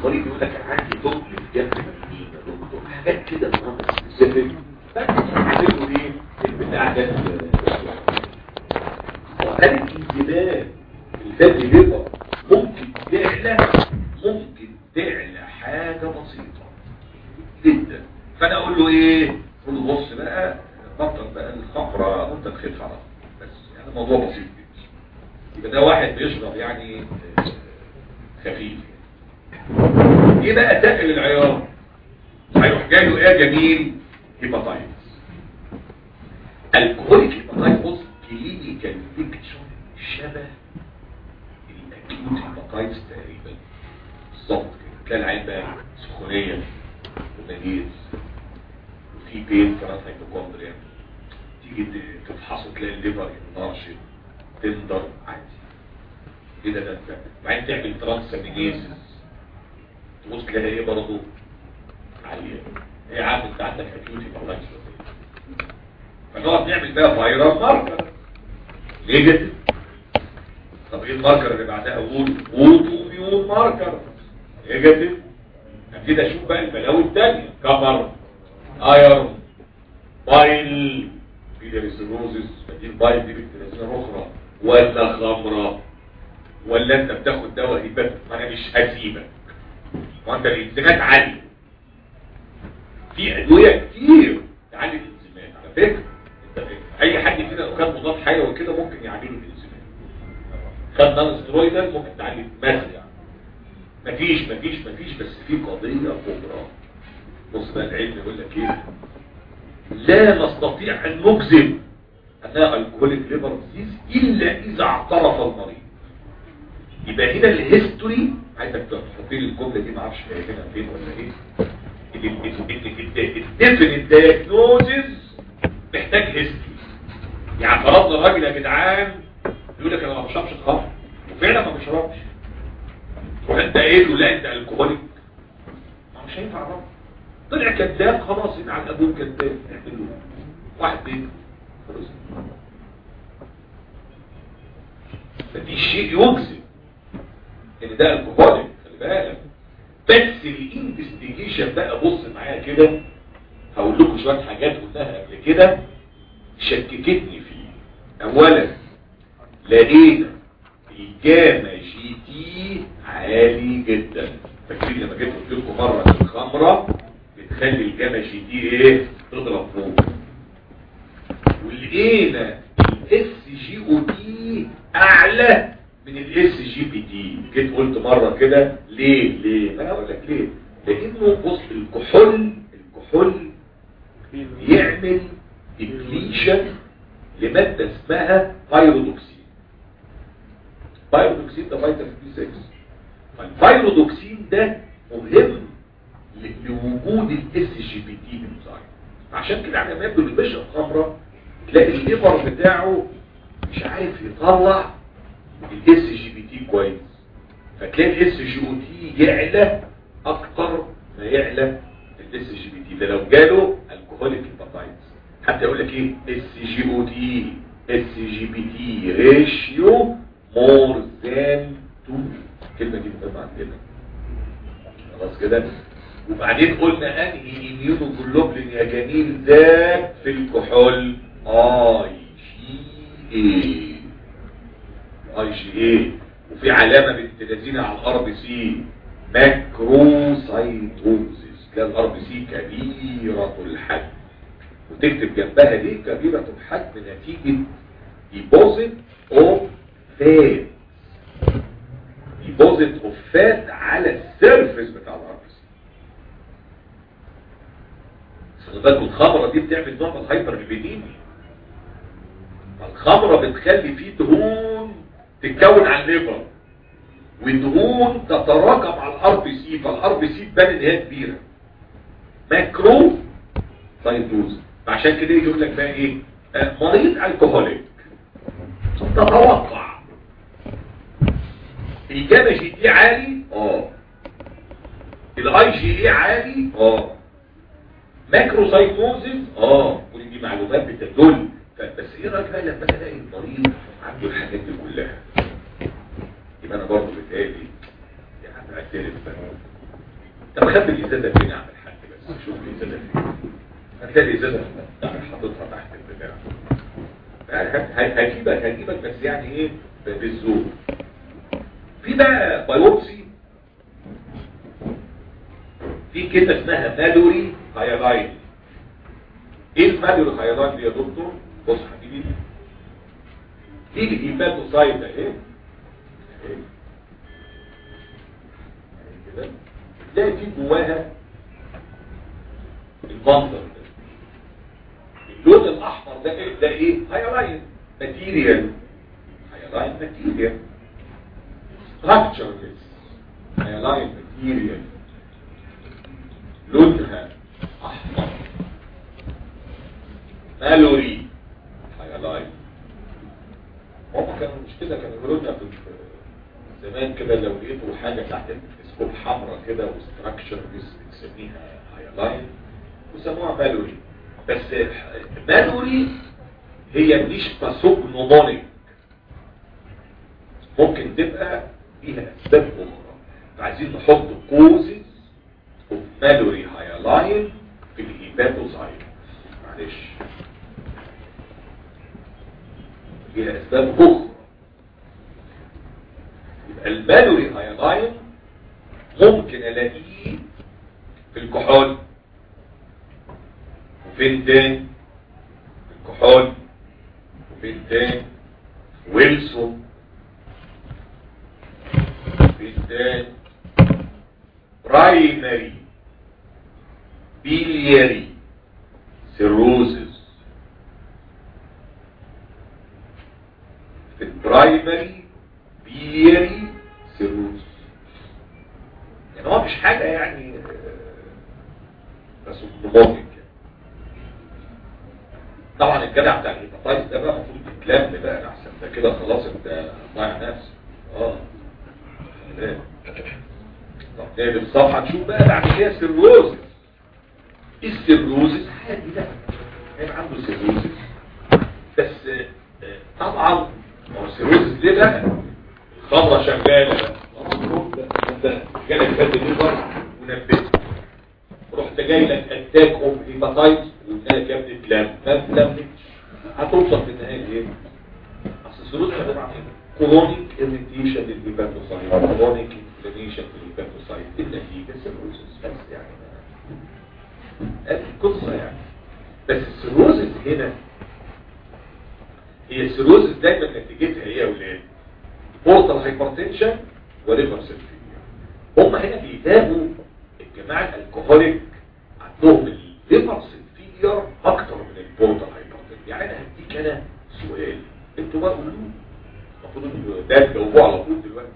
المريض يقول لك انا عندي ثقل في جنب اليمين يا دكتور حاجات كده ناقص سبب فبتعملوا ايه البتاع ده وهل الانزلاق الفاتي ليبر ممكن تعلى ممكن تعلى حاجة بسيطة جدا فانا اقول له ايه اقول له بص بقى بطل بقى الخمرة وانت تخف على بس يعني موضوع بسيط جدا يبقى ده واحد بيشرب يعني آه، خفيف ايه بقى تقل العيار هيروح جاي له ايه يا جميل هيباتايتس الكهوليك هيباتايتس بص كلينيكال بيكتشر شبه الاكيوت هيباتايتس تقريبا بالظبط كده تلاقي العين بقى سخونيه ومريض وفي بين في راس هيبوكوندريا تيجي ت- تفحصه تلاقي الليفر ناشط تندر عادي ايه ده ده ده وبعدين تعمل ترانسامينيزز تبص تلاقي ايه برضه عاليه ايه يا عم انت عندك اكيوت هيباتايتس فنقعد نعمل بقى فايرال ماركر نيجاتيف طب ايه الماركر اللي بعدها اقول اوتو ميون ماركر نيجاتيف ابتدي اشوف بقى البلاوي الثانيه كفر ايرون بايل بيدريسيروزس دي البايل دي بكتيريا اخرى ولا خمره ولا انت بتاخد دواء هيبات ما انا مش هسيبك وانت الانزيمات عاليه في ادويه كتير تعالج الانزيمات على فكره انت اي حد فينا لو كان مضاد حيوي كده ممكن يعالج الانزيمات خد نان سترويدال ممكن تعالج مثلا مفيش مفيش مفيش بس في قضيه كبرى بص بقى العلم يقول لك ايه لا نستطيع ان نجزم انها الكوليك ليفر ديزيز الا اذا اعترف المريض يبقى هنا الهيستوري عايزك تحط لي الجمله دي ما اعرفش هنا فين ولا ايه الديفينيت دايجنوزز محتاج هيستوري يعني فرضنا الراجل يا جدعان يقول لك انا ما بشربش الخمر وفعلا ما بشربش تروح انت قايل له لا انت الكحوليك ما مش هينفع بقى طلع كذاب خلاص يبقى على ابوه كذاب اعمل له واحد بيت خلاص فدي شيء يجزم ان ده الكحوليك خلي بالك بس الانفستيجيشن بقى بص معايا كده هقول لكم شويه حاجات قلناها قبل كده شككتني فيه اولا لقينا الجاما جي تي عالي جدا فاكرين لما جيت قلت لكم مره إن الخمره بتخلي الجاما جي تي ايه تضرب فوق ولقينا الاس جي او تي اعلى من الاس جي بي تي جيت قلت مره كده ليه ليه انا اقول لك ليه لانه بص الكحول الكحول يعمل ديبليشن لماده اسمها بايرودوكسين بايرودوكسين ده فيتامين بي 6 فالبايرودوكسين ده مهم ل- لوجود الاس جي بي تي انزايم عشان كده لما يبدو اللي بيشرب خمره تلاقي الليفر بتاعه مش عارف يطلع الاس جي بي تي كويس فتلاقي الاس جي او تي يعلى اكتر ما يعلى الاس جي بي تي ده لو جاله الكحوليك هيباتايتس حتى يقول لك ايه اس جي او تي اس جي بي تي ريشيو مور ذان 2 الكلمه دي مهمه عندنا خلاص كده وبعدين قلنا انهي اميونوجلوبلين يا جميل ذات في الكحول اي جي اي اي جي اي وفي علامه بنت لذينه على الار بي سي ماكروسايتوزيس تلاقي الار بي سي كبيره الحجم وتكتب جنبها دي كبيره الحجم نتيجه ديبوزيت اوف فات ديبوزيت اوف فات على السيرفيس بتاع الار بي سي خلي بالكوا الخمره دي بتعمل نوع من الهايبر ليبيديميا الخمره بتخلي فيه دهون تتكون على الليفر والدهون تتراكم على الار بي سي فالار بي سي تبان ان هي كبيره ماكرو سايتوز عشان كده يجي يقول لك بقى ايه آه، مريض الكحوليك تتوقع الجاما جي تي عالي اه الاي جي اي عالي اه ماكروسايتوزيس اه كل دي معلومات بتدل ف- بس ايه رايك بقى لما انا الاقي المريض عنده الحاجات دي كلها يبقى انا برضه بتهيألي يا عم اعترف بقى طب خلي الازازه فين اعمل حد بس شوف الازازه فين هتلاقي الازازه حاططها تحت البتاع هجيبك هجيبك بس يعني ايه بالذوق في بقى بايوبسي في كده اسمها مالوري هايلاين ايه المالوري هايلاين دي يا دكتور بص حبيبي دي الهيباتوسايت ده ايه كده تلاقي في جواها المنظر ده اللون الاحمر ده ايه ده ايه هايلاين ماتيريال هايلاين ماتيريال structureless هايلاين ماتيريال لونها احمر مالوري هايلاين هم كانوا مش كده كانوا يقولوا لنا في زمان كده لو لقيتوا حاجه تحت الميكروسكوب حمراء كده وستراكشر بنسميها هايلاين وسموها مالوري بس مالوري هي مش باسوجنومونيك ممكن تبقى ليها اسباب اخرى فعايزين نحط كوزز اوف مالوري هايلاين في الهيباتوسايت معلش ليها اسباب اخرى يبقى المالوري هايلاين ممكن الاقيه في الكحول وفين تاني في الكحول وفين تاني ويلسون فين تاني برايمري بيلياري سيروزز في البرايمري بيلياري سيروز يعني هو مش حاجة يعني بس مضمونك طبعا الجدع بتاع الهيباتايتس ده بقى المفروض تتلم بقى احسن ده كده خلاص انت ضايع نفسك اه طب نقلب الصفحه نشوف بقى بعد كده السيروزس ايه السيروزس عادي ده هيبقى عنده سيروزس بس آه، طبعا هو السيروزس ليه بقى الخمره شغاله بقى انت جالك فات الليفر ونبهت رحت جاي لك اتاك اوف هيباتايتس وقلنا لك يا ابني تلم ما تلمتش هتوصل في النهايه ايه؟ اصل السيروز عباره عن ايه؟ كرونيك اريتيشن للهيباتوسايت كرونيك انفلاميشن للهيباتوسايت النتيجه سيروزس بس يعني هذه القصه يعني بس السيروزس هنا هي السيروزس دايما نتيجتها ايه يا اولاد؟ بورتال هايبرتنشن وليفر سيلفينيا هم هنا بيتابعوا الجماعه الالكوهوليك عندهم الليفر سيلفينيا اكتر من البورتال هايبرتنشن يعني انا هديك انا سؤال انتوا بقى قولوا المفروض ده تجاوبوه على طول دلوقتي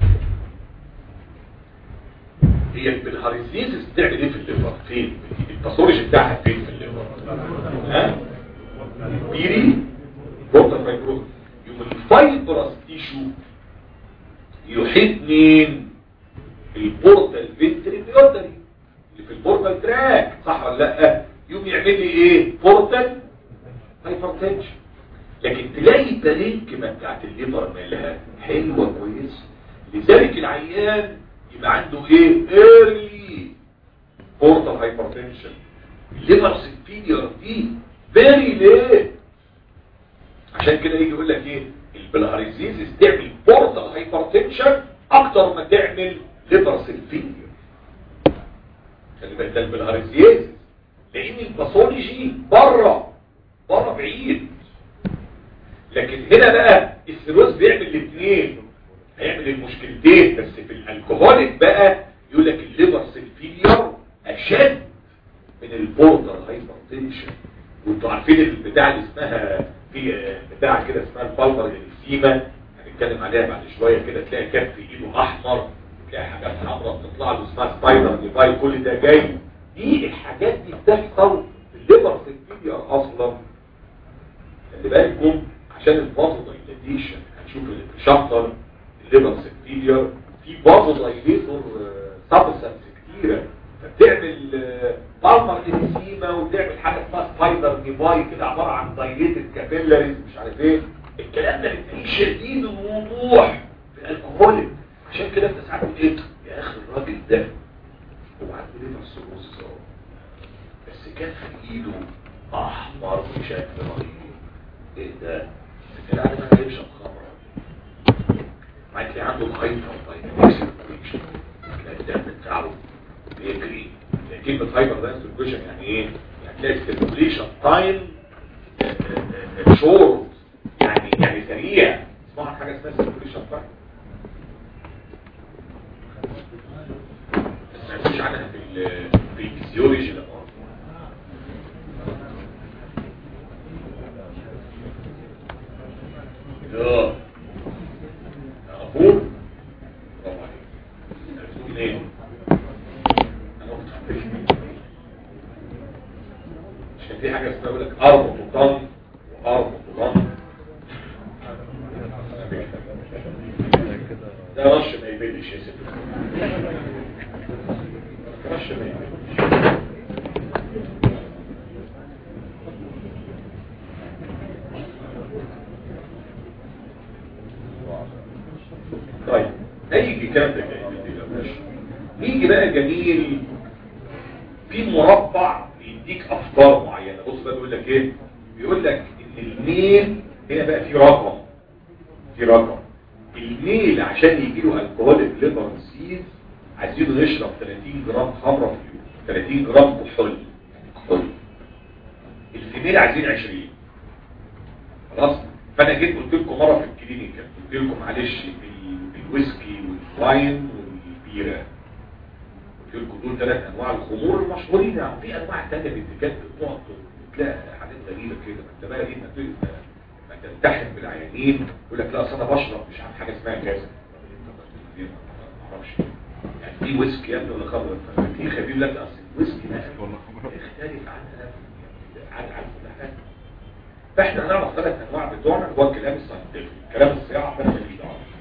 هي بالهاريزيزس بتعمل ايه في الليفر فين الباثولوجي بتاعها فين في الليفر ها بيري بورتال فايبروز يوم الفايبرس تيشو يحيط مين البورتال فينتري بيوتري اللي في البورتال تراك صح ولا لا يوم يعمل لي ايه بورتال هايبرتنشن لكن تلاقي البرينكمة بتاعت الليفر مالها حلوة كويسة لذلك العيان يبقى عنده ايه ايرلي بورتال هايبرتنشن الليفر سيلفينير دي فيري ليه عشان كده يجي يقول لك ايه البلهاريزيزس تعمل بورتال هايبرتنشن اكتر ما تعمل ليفر سيلفينير خلي بالك ده البلهاريزيزس لان الباثولوجي بره بره بعيد لكن هنا بقى السيروز بيعمل الاثنين هيعمل المشكلتين بس في الالكوهوليك بقى يقول لك الليفر سيلفيلير اشد من البوردر هايبرتنشن وانتوا عارفين البتاع اللي اسمها في بتاع كده اسمها البالبر الانسيما هنتكلم عليها بعد شويه كده تلاقي كف ايده احمر تلاقي حاجات حمراء بتطلع له اسمها سبايدر ديفاي كل ده جاي دي الحاجات دي بتحصل في الليفر سيلفيلير اصلا خلي بالكم عشان البازو دايليتيشن هنشوف الشابتر الليفر سيلفيلير في بازو دايليتور سبستانس كتيره فبتعمل بالمر انسيما وتعمل حاجه اسمها سبايدر ديفاي كده عباره عن دايليتد كابيلاريز مش عارف ايه الكلام ده بتلاقيه شديد الوضوح في الالكوهوليك عشان كده انت ساعات تقول ايه يا اخي الراجل ده هو عنده ليفر سيروسس اهو بس كان في ايده احمر بشكل رهيب ايه ده كان عارف انا يشرب خمره بعد كده عنده الهايبر دايناميك تلاقي الدم بتاعه بيجري يعني كلمه هايبر دايناميك يعني ايه يعني تلاقي السيركوليشن تايم شورت يعني يعني سريع اسمها حاجه اسمها سيركوليشن تايم بس ما فيش عنها في ال- في الفيزيولوجي لا اه تعرفوه؟ برافو عليك عرفتوه منين؟ انا قلت عليك. مش كان في حاجه اسمها يقول لك اربط وطن واربط وطن ده رش ما يبلش يا ست رش ما يبلش طيب هيجي كام ده جاي يا باشا نيجي بقى جميل في مربع بيديك افكار معينه بص بقى بيقول لك ايه بيقول لك ان الميل هنا بقى في رقم في رقم الميل عشان يجي له الكحول ليفر سيز عايزينه يشرب 30 جرام خمره في اليوم 30 جرام كحول كحول الفيميل عايزين 20 خلاص فانا جيت قلت لكم مره في الكلينيكا قلت لكم معلش ال- الويسكي والواين والبيره قلت لكم دول ثلاث انواع الخمور المشهورين يعني في انواع ثانيه بتجد بتقعد تلاقي حاجات غريبه كده ما انت بقى ايه ما ت- ما تلتحم بالعيانين يقول لك لا اصل انا بشرب مش عارف حاجه اسمها كذا ما اعرفش يعني في ويسكي يا ابني ولا خمر في خبير يقول لك اصل الويسكي ده يختلف عن عن عن كل حاجه فاحنا هنعرف ثلاث انواع بتوعنا هو الكلام الساينتفك كلام الصياعه فانا ماليش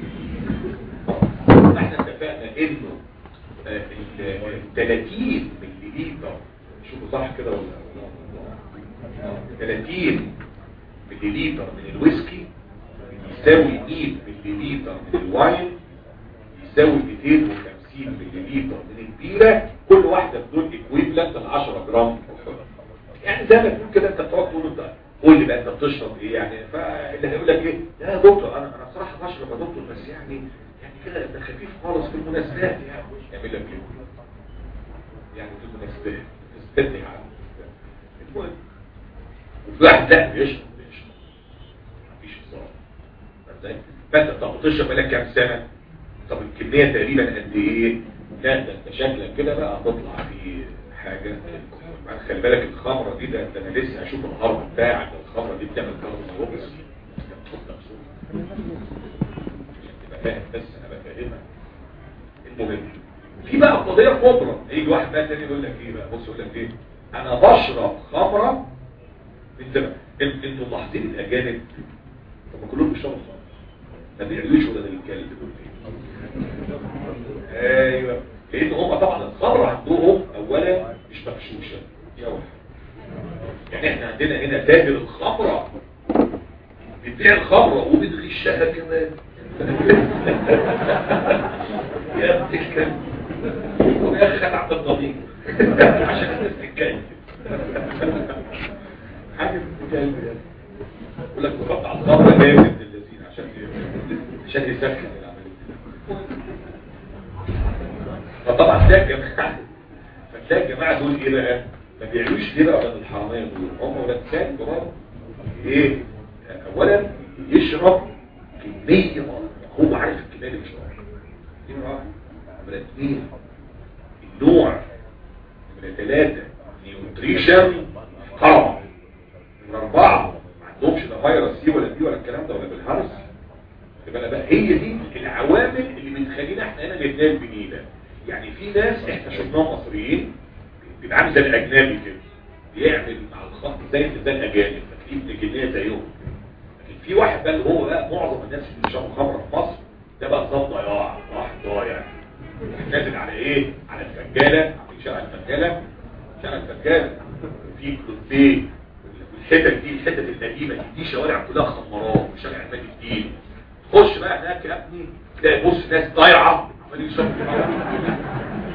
دعوه احنا اتفقنا انه آه، ال 30 ملي لتر شوفوا صح كده ولا ولا- آه، 30 ملي لتر من الويسكي يساوي 100 ملي لتر من الواين يساوي 250 ملي لتر من البيره كل واحده بدون ايكويفالنت ل 10 جرام كحول يعني زي ما تقول كده انت بتقعد تقول انت قول لي بقى انت بتشرب ايه يعني فاللي هيقول لك ايه يا دكتور انا انا بصراحه بشرب يا دكتور بس يعني يعني كده ده خفيف خالص في المناسبات يعني يعمل لك ايه يعني في المناسبات مناسبات يعني المهم وفي واحد لا بيشرب بيشرب مفيش هزار فاهم ازاي؟ فانت طب بتشرب بقالك كام سنه طب الكميه تقريبا قد ايه لا ده انت شكلك كده بقى هتطلع في حاجه بعد خلي بالك الخمره دي ده, ده انا لسه اشوف الهرم بتاعك ده الخمره دي بتعمل كاربون بس تبقى فاهم بس انا بفهمك المهم في بقى قضيه كبرى يجي واحد بقى تاني يقول لك ايه بقى بص يقول لك ايه انا بشرب خمره انت انت- انتوا ملاحظين الاجانب طب ما كلهم بيشربوا خمره ما بيعملوش ولا الكلب دول ايوه لان هم طبعا الخمر عندهم اولا مش مغشوشه دي اول حاجه يعني احنا عندنا هنا تاجر الخمره بتبيع الخمره وبتغشها كمان يا ابن الكلب ويا اخي خد عبد الضمير عشان الناس تتكلم حاجه بتتكلم يعني يقول لك بقطع الخمره جامد للذين عشان عشان يسخن العمليه فطبعا تلاقي الجماعه فتلاقي الجماعه دول ايه بقى ما بيعملوش ليه بقى ولاد الحراميه دول هم ولاد سالم برضه ايه اولا يشرب كميه هو عارف الكميه اللي بيشربها دي نمره واحد نمره اثنين النوع نمره ثلاثه نيوتريشن محترم نمره اربعه ما عندهمش لا فيروس سي ولا دي ولا الكلام ده ولا بالهرس يبقى بقى هي دي العوامل اللي بتخلينا احنا هنا نتنال بنينا يعني في ناس احنا شفناهم مصريين بيبقى عامل زي الاجنبي كده بيعمل مع الخط زي زي الاجانب فتلاقيه ابن جنيه زيهم لكن في واحد بقى اللي هو بقى معظم الناس اللي بيشربوا خمره في مصر ده بقى نظام ضياع واحد ضايع نازل على ايه؟ على الفجاله عاملين شارع الفجاله شارع الفجاله في كلوبيه والحتت دي الحتت القديمه دي, دي شوارع كلها خمارات وشارع عماد الدين خش بقى هناك يا ابني تلاقي بص ناس ضايعه عمالين يشربوا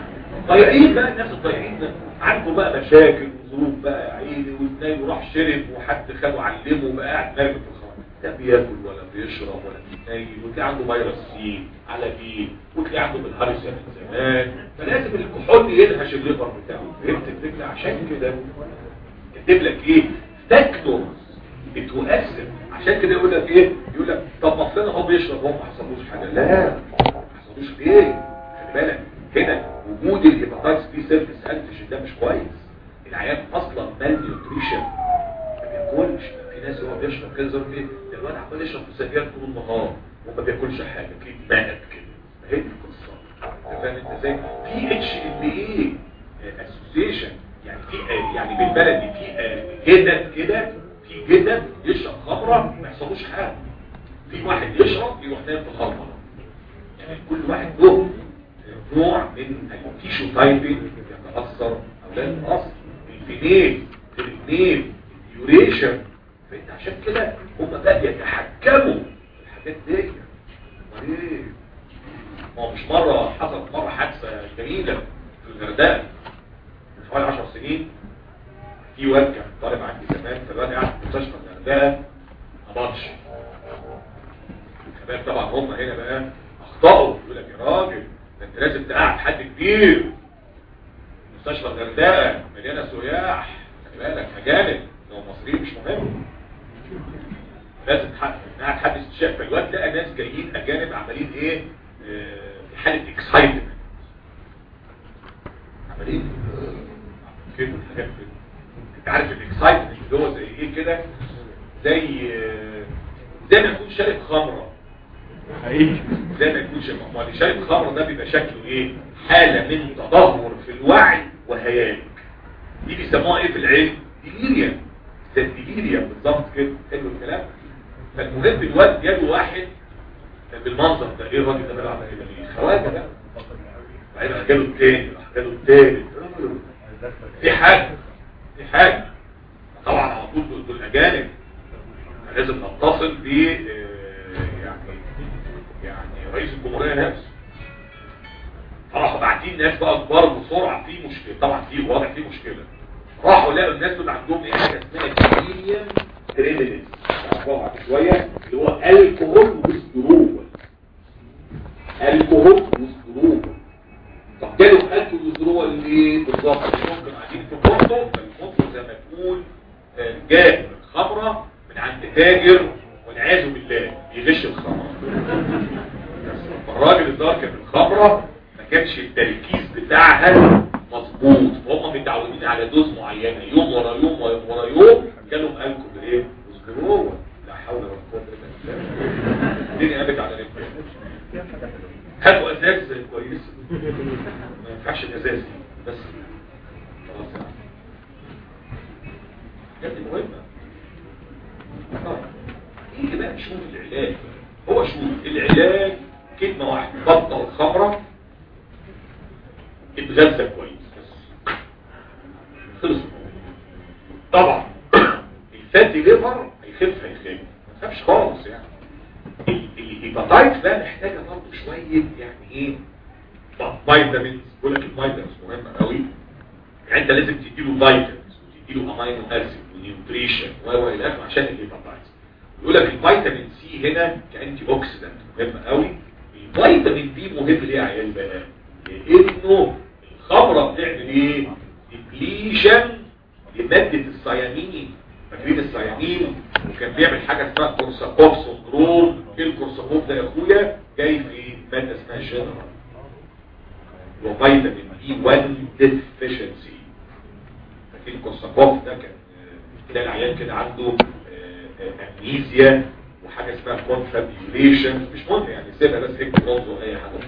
ضايعين بقى الناس الضايعين ده عنده بقى مشاكل وظروف بقى يا عيني وتنام وراح شرب وحد خده علمه بقى قاعد نايم في الخمر لا بياكل ولا بيشرب ولا بيتنيل وتلاقي عنده فيروس سي على بي وتلاقي عنده بالهرسه من زمان فلازم الكحول ينهش الليفر بتاعه فهمت الفكره عشان كده كاتب لك ايه فاكتورز بتؤثر عشان كده يقول لك ايه يقول لك طب ما فلان هو بيشرب هو ما حصلوش حاجه لا ما حصلوش ليه خلي بالك هنا وجود الهيباتايتس بي سيرفيس انتيجين ده مش كويس العيان اصلا مال نيوتريشن ما بياكلش في ناس هو بيشرب كده زي ايه ده الواد عمال يشرب في سجاير طول النهار وما بياكلش حاجه كده مات كده ما هي دي القصه انت فاهم انت ازاي في اتش ام ايه اسوسيشن يعني في يعني بالبلدي في جدد كده في جدد يشرب خمره ما يحصلوش حاجه في واحد يشرب يروح نايم في خمره يعني كل واحد له نوع من التيشو تايبنج يتأثر أو لا يتأثر الفينيل الفينيل اليوريشن فانت عشان كده هم بقى يتحكموا في الحاجات دي ايه ما هو مش مرة حصلت مرة حادثة جميلة في الغردقة من حوالي 10 سنين في واد كان طالب عندي زمان فالواد قاعد في مستشفى الغردقة ما ماتش الشباب طبعا هم هنا بقى اخطأوا يقول لك يا راجل ده انت لازم تقعد حد كبير مستشفى الغردقه مليانه سياح خلي بالك اجانب لو مصريين مش مهم لازم قاعد حد استشاف فالواد لقى ناس جايين اجانب عمالين ايه آه، في حاله اكسايتمنت عمالين كده حاجات كده انت عارف الاكسايتمنت اللي هو زي ايه كده زي آه، زي ما يكون شارب خمره حقيقي زي ما يكون شارب ما اللي شارب خمره ده بيبقى شكله ايه حاله من تدهور في الوعي وهياج دي بيسموها ايه في العلم ديليريا زي الديليريا بالظبط كده حلو الكلام فالمهم الواد جاله واحد بالمنظر ده ايه الراجل ده بيلعب كده ليه خواجه ده بعدين راح جاله التاني راح جاله التالت في حاجه في حاجه طبعا على طول دول- دول اجانب لازم نتصل ب آه، يعني يعني رئيس الجمهوريه نفسه فراحوا باعتين ناس بقى كبار بسرعه في مشكله طبعا في واضح في مشكله راحوا لقوا الناس دول عندهم ايه حاجه اسمها كيميا ترينينيز تعرفوها بعد شويه اللي هو الكحول وسترول الكحول وسترول طب جالهم الكحول وسترول ليه بالظبط ممكن قاعدين في بورتو فالبورتو زي ما تقول آه، جاب خمره من عند تاجر والعياذ بالله يغش الخمره الراجل الدار كان الخمره ما كانش التركيز بتاعها مظبوط فهم متعودين على دوز معينه يوم ورا يوم ورا يوم جالهم الكحول ايه وسكرول لا حول ولا قوه الا بالله الدنيا قامت على رجلها هاتوا اساس كويس ما ينفعش الاساس دي بس خلاص يعني الحاجات دي مهمه طيب. ايه اللي بقى شوف العلاج هو شوف العلاج كلمه واحده بطل الخمره اتغذى كويس بس خلص طبعا الفاتي ليفر هيخف هيخف ما تخافش خالص يعني الهيباتايتس ده محتاجه برضه شويه يعني ايه فيتامينز بقول لك الفيتامينز مهمه قوي يعني انت لازم تديله فيتامينز وتديله امينو اسيد ونيوتريشن و و الى اخره عشان الهيباتايتس يقول لك الفيتامين سي هنا كانتي اوكسيدنت مهم قوي الفيتامين دي مهم ليه يا عيال بقى لانه الخمره بتعمل ايه ديبليشن لماده الصيامين فاكرين الصيامين وكان بيعمل حاجه اسمها كورساكوف سندروم ايه الكورساكوف ده يا اخويا جاي في ماده اسمها جنرال وفيتامين بي 1 ديفيشنسي فاكرين الكورساكوف ده كان آه، تلاقي العيان كده عنده آه، آه، امنيزيا وحاجه اسمها كونفابيوليشن مش مهم يعني سيبها بس اكتب برضه اي حاجه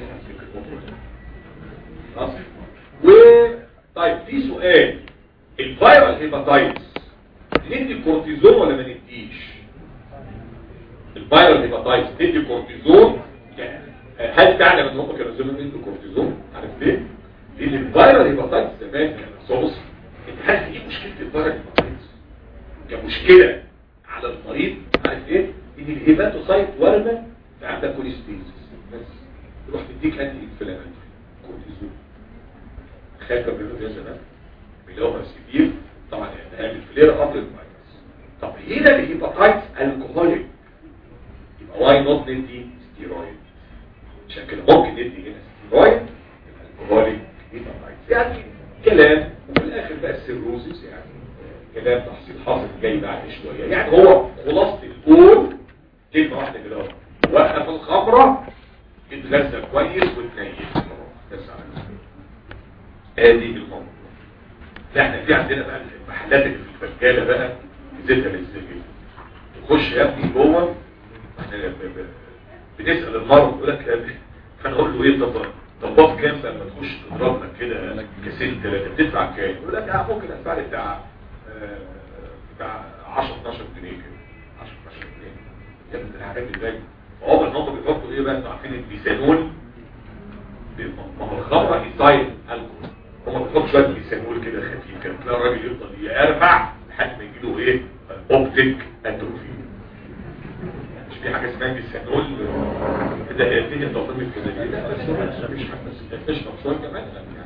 خلاص و طيب في سؤال الفيرال هيباتايتس ندي كورتيزون ولا ما نديش الفيرال هيباتايتس ندي كورتيزون يعني هل تعلم ان هم كانوا زمان يدوا كورتيزون عارف ليه لان الفيرال هيباتايتس زمان كان صوص انت عارف ايه مشكله الفيرال هيباتايتس كمشكله على المريض عارف ايه ان الهيباتوسايت ورمه فعندك كوليستيزيس بس تروح تديك انتي انفلاماتوري كورتيزون خايف كان بيقولوا يا زمان بيلاقوها سيفير طبعا يعني هيعمل فلير قبل الفيروس طب هنا الهيباتايتس الكحوليك يبقى واي نوت ندي ستيرويد عشان كده ممكن ندي هنا ستيرويد الكحوليك هيباتايتس يعني كلام وفي الاخر بقى السيروزيس يعني كلام تحصيل حاصل جاي بعد شويه يعني هو خلاصه القول كلمه واحده كده اهو وقف الخمره اتغذى كويس واتنيل بس على ادي الموضوع لا احنا في عندنا بقى المحلات اللي في الفجاله بقى زيتها للزجاج تخش يا ابني جوه احنا ب- ب- بنسال المرض يقول لك يا ابني فنقول له ايه طب طب كام لما تخش تضرب لك كده كاسين ثلاثه بتدفع كام؟ يقول لك اه ممكن ادفع لي بتاع آه، بتاع 10 12 جنيه كده 10 12 جنيه يا ابني الحاجات دي ازاي؟ فهو ان هم بيحطوا ايه بقى انتوا عارفين البيسانول ما هو الخمره ايثايل الكحول هم بيحطوا شويه بيسانول كده خفيف كده تلاقي الراجل يفضل يرفع لحد ما يجيله ايه؟ اوبتيك اتروفي مش في حاجه اسمها بيسانول كده هي الدنيا تنظيم كده لا بس هو مش بس تشرب شويه كمان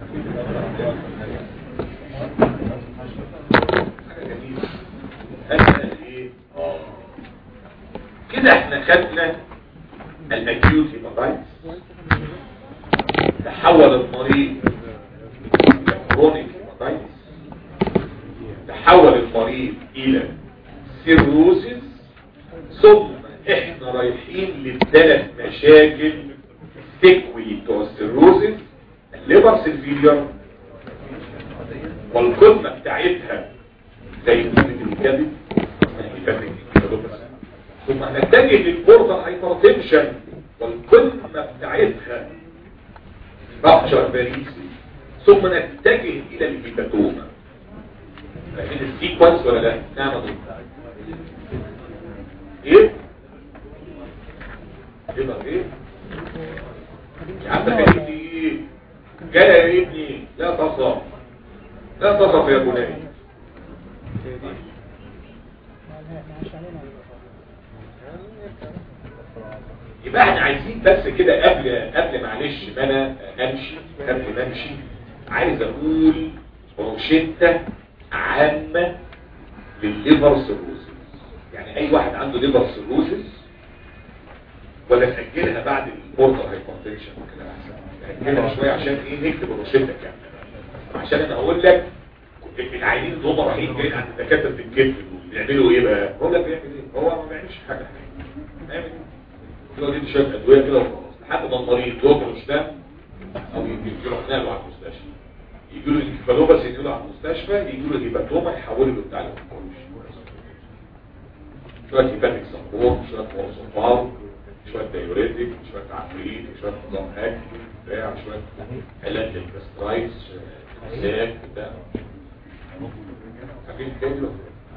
حاجه جميله هل ايه؟ اه كده احنا خدنا الاكيوت هيباتايتس تحول المريض الى كرونيك هيباتايتس تحول المريض الى سيروسيس ثم احنا رايحين للثلاث مشاكل تكوي بتوع السيروسيس الليبر سيلفيلير والقمه بتاعتها زي قمه الكبد الهيباتيك كيلوباثي ثم نتجه للبوردر هايبرتنشن والقمه بتاعتها رابشر باريسي ثم نتجه الى الهيباتوما فاهمين السيكونس ولا لا؟ نعم يا دكتور. ايه؟ ايه بقى ايه؟ يا عم فهمتي ايه؟ جاي يا ابني لا تصف لا تصف يا بني يبقى احنا عايزين بس كده قبل قبل معلش ما انا امشي قبل ما امشي عايز اقول روشته عامه للليفر سيروسيس يعني اي واحد عنده ليفر سيروسيس ولا نأجلها بعد البورتال هايبرتنشن كده احسن نأجلها شويه عشان ايه نكتب الروشته كامله عشان انا اقول لك العينين اللي هم رايحين جايين عند دكاتره الكتف دول بيعملوا ايه بقى؟ بقول لك بيعمل ايه؟ هو ما بيعملش حاجه بيعمل ايه؟ يقعد يدي شويه ادويه كده وخلاص لحد ما المريض يخرج ده او يروح نقله على المستشفى يجي له الانكفالوباس يجي له على المستشفى يجي له الهيباتوما يحوله له بتاع الكولوش شويه هيباتيك سبورت شويه مورسوفال شويه دايوريتك شويه عفريت شويه نظام اكل بتاع شويه علاج للكاسترايتس زاك بتاع حاجات كده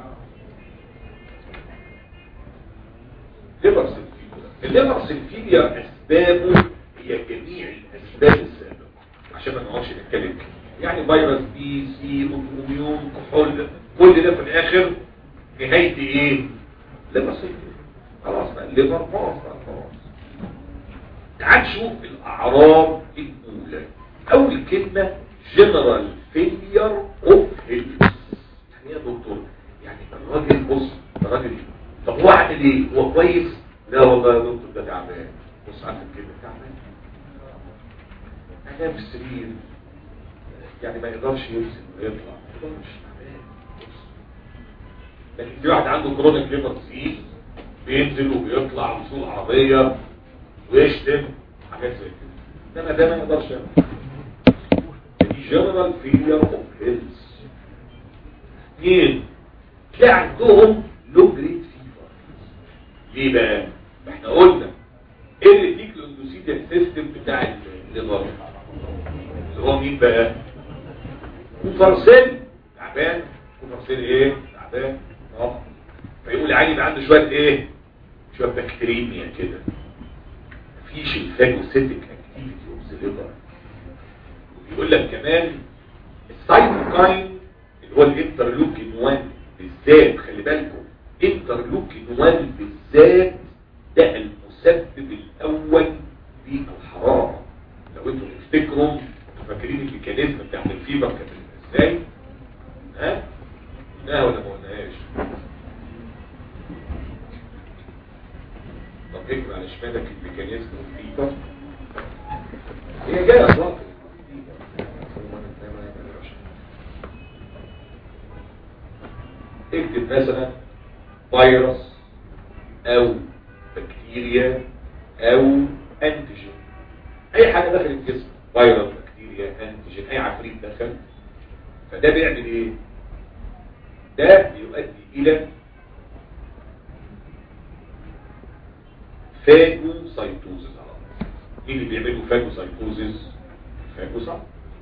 ليفر سيلفيليا الليفر سيلفيليا اسبابه هي جميع الاسباب السابقه عشان ما نقعدش نتكلم يعني فيروس بي سي اوتوميون كحول كل ده في الاخر نهايته ايه ليفر سيلفيليا خلاص بقى الليفر باظ بقى خلاص تعال شوف الاعراض الاولى اول كلمه جنرال فيلير اوف هيلث يعني يا دكتور يعني الراجل بص الراجل طب هو عامل ايه هو كويس لا والله يا دكتور ده تعبان بص عارف الكلمه تعبان نام في السرير يعني ما يقدرش يرسم ويطلع ما يقدرش تعبان بص. لكن في واحد عنده كرونيك ليفر ديزيز بينزل وبيطلع ويسوق عربيه ويشتم حاجات زي كده انما ده ما يقدرش يعمل دي جنرال فيلير اوف هيلث اثنين تلاقي عندهم لو جريد فيفر ليه بقى؟ ما احنا قلنا ايه اللي يديك الاندوسيديال سيستم بتاع الليفر اللي هو مين بقى؟ كوفرسيل تعبان كوفرسيل ايه؟ تعبان اه فيقول عادي يبقى عنده شويه ايه؟ شويه بكتيريميا كده مفيش الفاجوسيتك اكتيفيتي اوف ذا ليفر وبيقول لك كمان السايتوكاين اللي هو الانترلوكين 1 بالذات خلي بالكم انترلوكين 1 بالذات ده المسبب الاول للحراره لو انتوا تفتكروا فاكرين الميكانيزم بتاع الفيبر كانت ازاي ها قلناها ولا ما قلناهاش طب اكتب على شمالك الميكانيزم الفيبر هي جايه اصلا اكتب مثلا فيروس او بكتيريا او انتيجين اي حاجة دخل الجسم فيروس بكتيريا انتيجين اي عفريت دخل فده بيعمل ايه ده بيؤدي الى فاجوسايتوزيس على طول مين اللي بيعملوا فاجوسايتوزيس فاجوسايت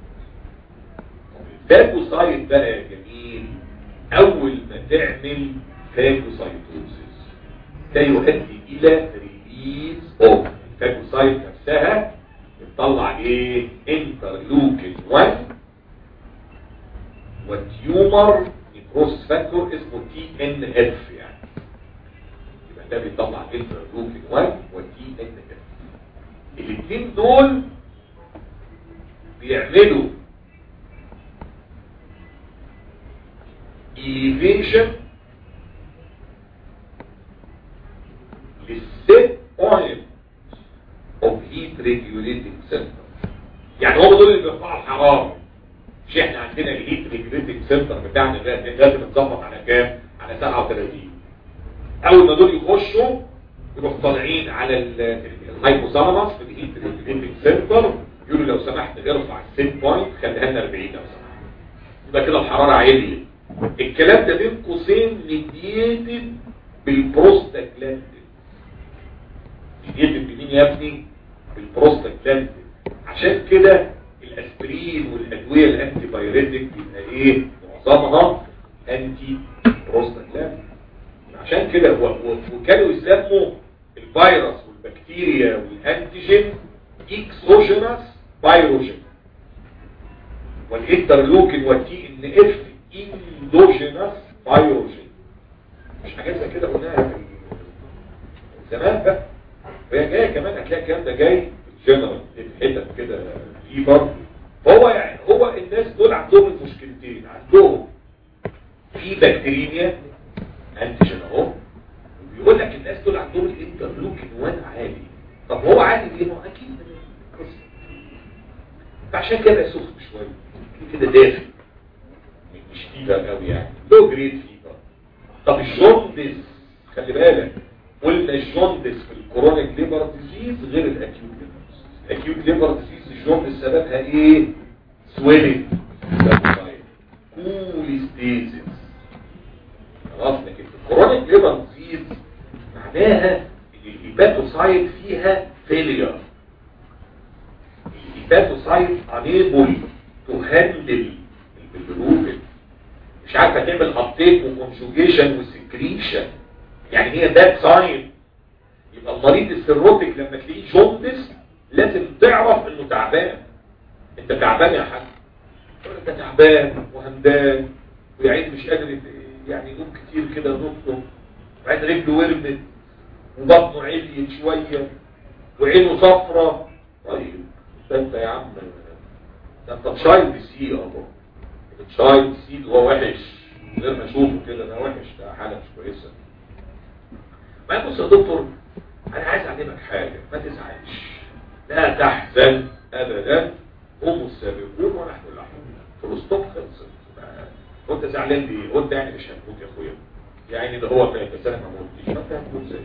الفاجوسايت بقى يا جميل اول ما تعمل فاجوسايتوزيس ده يؤدي الى ريليز اوف الفاجوسايت نفسها بتطلع ايه انترلوكين 1 والتيومر نيكروس فاكتور اسمه تي ان اف يعني يبقى ده بيطلع انترلوكين 1 والتي ان اف الاثنين دول بيعملوا elevation للست point of heat regulating center يعني هم دول اللي بيرفعوا الحرارة مش احنا عندنا الهيت ريجوليتنج سنتر بتاعنا ده لازم نتظبط على كام؟ على 37 اول ما دول يخشوا يروحوا طالعين على الهايبوثالاموس في الهيت ريجوليتنج سنتر يقولوا لو سمحت ارفع السيت بوينت خليها لنا 40 لو سمحت يبقى كده الحراره عاليه الكلام ده بين قوسين مديتد بالبروستاجلاندين مديتد بمين يا ابني بالبروستاجلاندين عشان كده الاسبرين والادويه الانتي بايوريتك بيبقى ايه معظمها انتي بروستاجلاندين عشان كده و- و- وكانوا يسموا الفيروس والبكتيريا والانتيجين اكسوجينس بايروجين والانترلوكين والتي ان اف اندوجينس بايروجين مش حاجات زي كده قلناها في زمان بقى وهي جايه كمان هتلاقي الكلام ده جاي جنرال في حتت كده فيبر فهو يعني هو الناس دول عندهم المشكلتين عندهم في بكتيريا انتيجين اهو وبيقول لك الناس دول عندهم الانترلوكين 1 عالي طب هو عالي ليه؟ ما هو اكيد من القصه فعشان كده بقى سخن شويه كده دافي مش فيبر قوي يعني لو جريد فيبر طب الجوندس خلي بالك قلنا الجوندس في الكورونيك ليبر ديزيز غير الاكيوت ليبر الاكيوت ليبر ديزيز الجوندس سببها ايه سويلنج كوليستيزيس خلاص لكن في الكورونيك ليبر ديزيز معناها ان الهيباتوسايت فيها فيلير الهيباتوسايت unable to handle البلوبين مش عارفه تعمل ابتيك وكونجوجيشن وسكريشن يعني هي باد ساين يبقى المريض السيروتيك لما تلاقيه جوندس لازم تعرف انه تعبان انت تعبان يا حاج تقول انت تعبان وهمدان ويعين مش قادر يت- يعني يقوم كتير كده نطلب وبعدين رجله ورمت وبطنه عليت شويه وعينه صفرة طيب ده انت يا عم ده انت تشايلد سي اهو تشايلد سي اللي هو وحش من غير ما اشوفه كده ده وحش ده حاله مش كويسه ما بص يا دكتور انا عايز اعلمك حاجه ما تزعلش لا تحزن ابدا هم السابقون ونحن اللاحقون فلسطوب خلصت ما- وانت زعلان ليه وانت يعني مش هتموت يا اخويا يعني ده هو مات بس انا ما موتش ما انت هتموت زي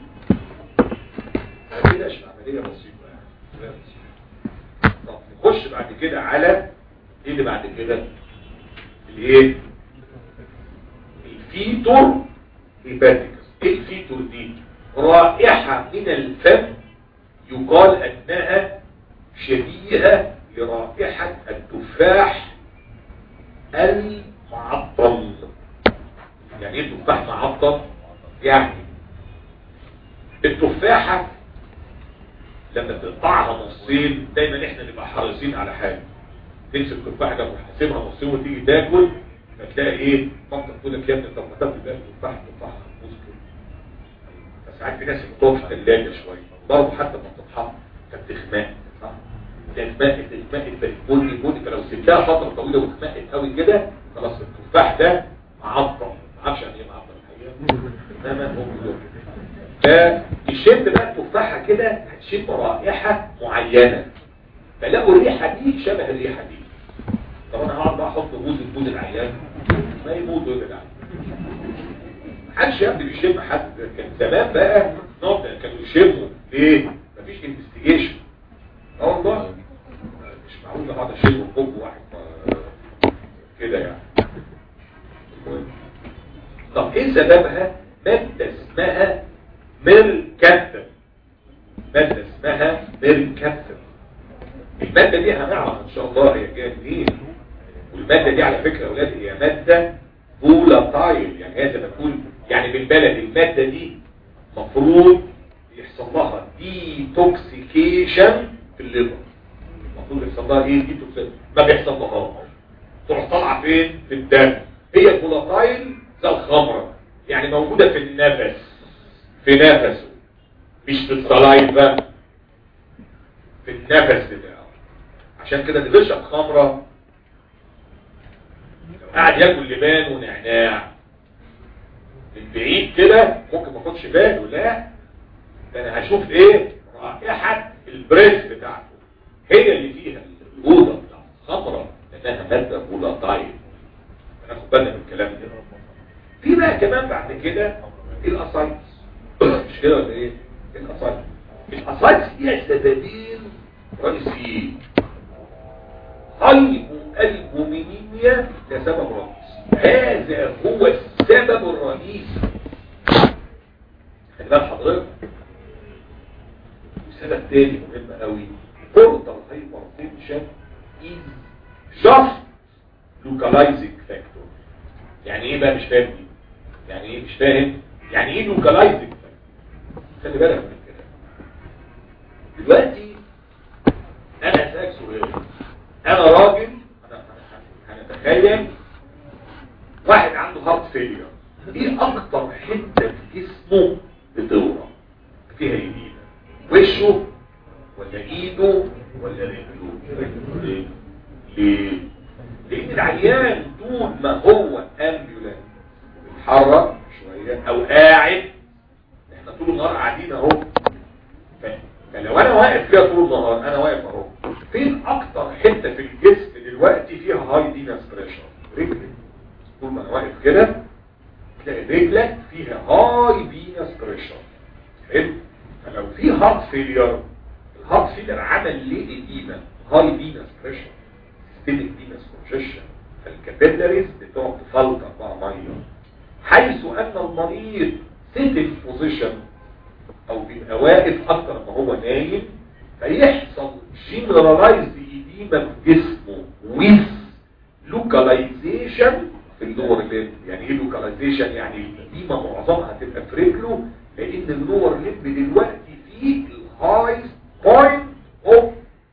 ما كده عمليه بسيطه يعني لا بسيطة. طب نخش بعد كده على ايه اللي بعد كده الايه الفيتور هيباتيكس ايه الفيتور دي رائحة من الفم يقال انها شبيهة لرائحة التفاح المعطل يعني ايه تفاح معطل يعني التفاحة لما تقطعها نصين دايما احنا نبقى حريصين على حاجة تمسك تفاحة كده وتحسبها نصين وتيجي تاكل فتلاقي ايه مامتك تقول لك يا ابني طب ما تاكل بقى تفاحة تفاحة مسكر بس ساعات في ناس بتقف في الثلاجة شوية برضه حتى ما بتتحط فبتخماق صح تتمقت تتمقت بقت بني بني فلو سبتها فتره طويله وتتمقت قوي كده خلاص التفاح ده معطل ما اعرفش يعني ايه معطل الحقيقه انما هو بيقول فالشم بقى التفاحه كده هتشم رائحه معينه فلاقوا الريحه دي شبه الريحه دي طب انا هقعد بقى احط بوز البوز العيان ما يموت ولا لا محدش يا ابني بيشم حد كان زمان بقى نقعد كانوا يشموا ليه؟ مفيش انفستيجيشن اه والله مش معقول اقعد اشم وحب واحد آه، كده يعني طب ايه سببها؟ مادة اسمها ميركاتر مادة اسمها ميركاتر المادة دي هنعرف ان شاء الله هي جايه منين والمادة دي على فكرة يا اولاد هي مادة فولاتايل يعني هي زي ما تقول يعني بالبلد المادة دي مفروض يحصل لها ديتوكسيكيشن في الليفر المفروض يحصل لها ايه ديتوكسيكيشن ما بيحصل لهاش تروح طالعه فين في الدم هي فولاتايل زي الخمره يعني موجودة في النفس في نفسه مش في الصلايفة في النفس بتاعه عشان كده اللي بيشرب خمرة لو قاعد ياكل لبان ونعناع من بعيد كده ممكن ما اخدش باله لا ده انا هشوف ايه رائحة البريس بتاعته هي اللي فيها الجودة بتاع الخمرة لانها مادة فولاتايل هناخد بالنا من الكلام ده في بقى كمان بعد كده الاسايتس مش كده ولا ايه الاسايتس الاسايتس دي سببين رئيسيين قلب البومينيميا ده سبب رئيسي هذا هو السبب الرئيسي خلي بال حضرتك وسبب تاني مهم قوي بورتال هايبرتنشن is just localizing factor يعني ايه بقى مش فاهم دي يعني ايه مش فاهم يعني ايه لوكالايزنج خلي بالك من كده دلوقتي انا اسالك سؤال انا راجل انا هنتخيل واحد عنده هارت فيلير ايه اكتر حته في جسمه بتورم فيها يمين وشه ولا ايده ولا رجله ليه ليه لان العيان طول ما هو امبيولانس بيتحرك شويه او قاعد احنا طول النهار قاعدين اهو ف- فلو انا واقف كده طول النهار انا واقف اهو فين اكتر حته في الجسم دلوقتي فيها هاي ديناس بريشر رجلي طول ما انا واقف كده تلاقي رجلك فيها هاي فينس بريشر حلو فلو في هارت فيلير الهارت فيلير عمل ليه اديمه هاي فينس بريشر سيستمك فينس كونجيشن فالكابيلاريز بتقعد تفلتر بقى ميه حيث ان المريض سيتنج بوزيشن او بيبقى واقف اكتر ما هو نايم فيحصل جنرالايزد ايديما في جسمه with لوكاليزيشن في اللور ليب يعني ايه لوكاليزيشن يعني الايديما معظمها تبقى في رجله لان اللور ليب دلوقتي فيه الهاي بوينت اوف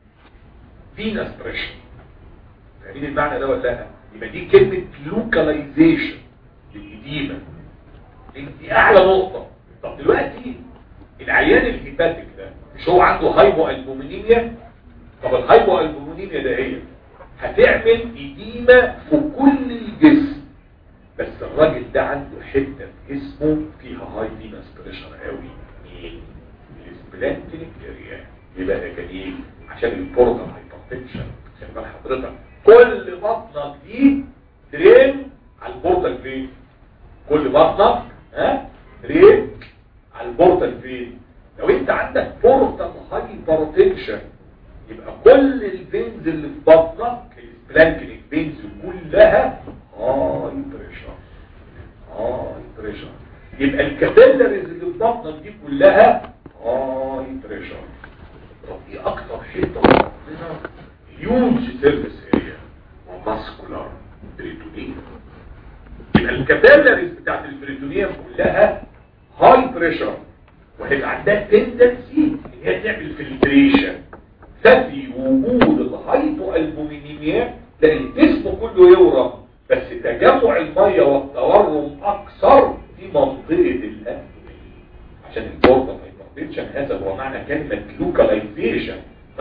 فينس بريشر فاهمين المعنى ده ولا لا يبقى دي كلمه لوكاليزيشن للايديما دي اعلى نقطه طب دلوقتي العيان الهيباتيك ده مش هو عنده هايبو البومينيميا طب الهايبو البومينيميا ده هي هتعمل إديمة في كل الجسم بس الراجل ده عنده حتة في جسمه فيها هاي فينس بريشر قوي مين؟ السبلانتيك اريا يبقى ده جميل عشان البورتال هايبرتنشن عشان بقى حضرتك كل بطنك دي درين على البورتال فين كل بطنك ها درين على البورتال فين لو انت عندك بورتال هايبرتنشن يبقى كل الفينز اللي في بطنك السبلانكينيك فينز كلها هاي بريشر هاي بريشر يبقى الكابيلاريز اللي في بطنك دي كلها هاي بريشر طب ايه اكتر حته في بطننا هيوج سيرفيس اريا وماسكولار بريتونيا يبقى الكابيلاريز بتاعت البريتونيا كلها هاي بريشر وهيبقى عندها تندنسي ان هي تعمل فلتريشن ففي وجود الهايبو البومينيميا تلاقي الجسم كله يورم بس تجمع المية والتورم اكثر في منطقة الابدومين عشان البورتال هايبرتنشن هذا هو معنى كلمة لوكاليزيشن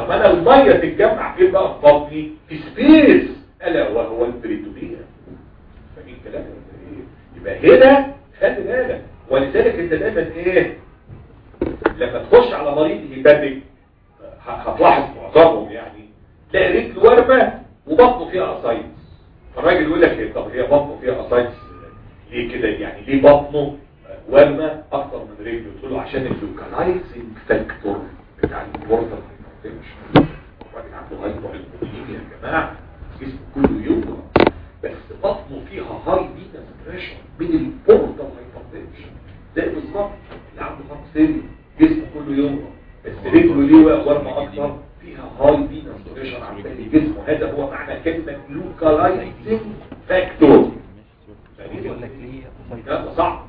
طب انا الميه تتجمع فين بقى في بطني في سبيس الا وهو البريتونيا فاهمين الكلام ولا ايه يبقى هنا خلي بالك ولذلك انت دايما ايه لما تخش على مريض هيباتيك هتلاحظ معظمهم يعني تلاقي رجل ورمه وبطنه فيها اسايتس فالراجل يقول لك إيه، طب هي بطنه فيها اسايتس ليه كده يعني ليه بطنه ورمه اكتر من رجله تقول له عشان اللوكالايزنج فاكتور بتاع البورتال هايبرتنشن الراجل عنده هايبر يا جماعه جسمه كله يوم بس بطنه فيها هاي فينس بريشر من البورتال هايبرتنشن زي بالظبط اللي عنده خط سيري جسمه كله يوم بس رجله ليه ورمه اكتر فيها هاي فينس بريشر عن باقي جسمه هذا هو معنى كلمه لوكالايزنج فاكتور يقول لك ليه قصير ده صعب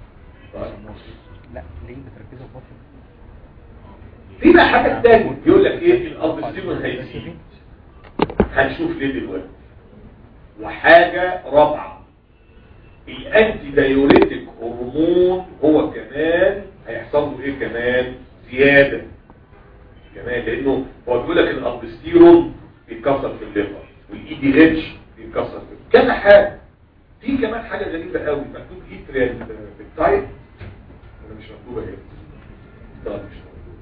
لا ليه بتركزوا في بطن في بقى حاجه تانية يقول لك ايه الالبستيمون هيزيد هنشوف ليه دلوقتي وحاجه رابعه الانتي دايوريتك هرمون هو كمان هيحصل له ايه كمان زياده كمان لانه هو بيقول لك الالبستيرون بيتكسر في الليفر والاي دي اتش بيتكسر في كذا حاجه في كمان حاجه غريبه قوي مكتوب ايتريال بالتايب ولا مش مكتوبه ايه طب مش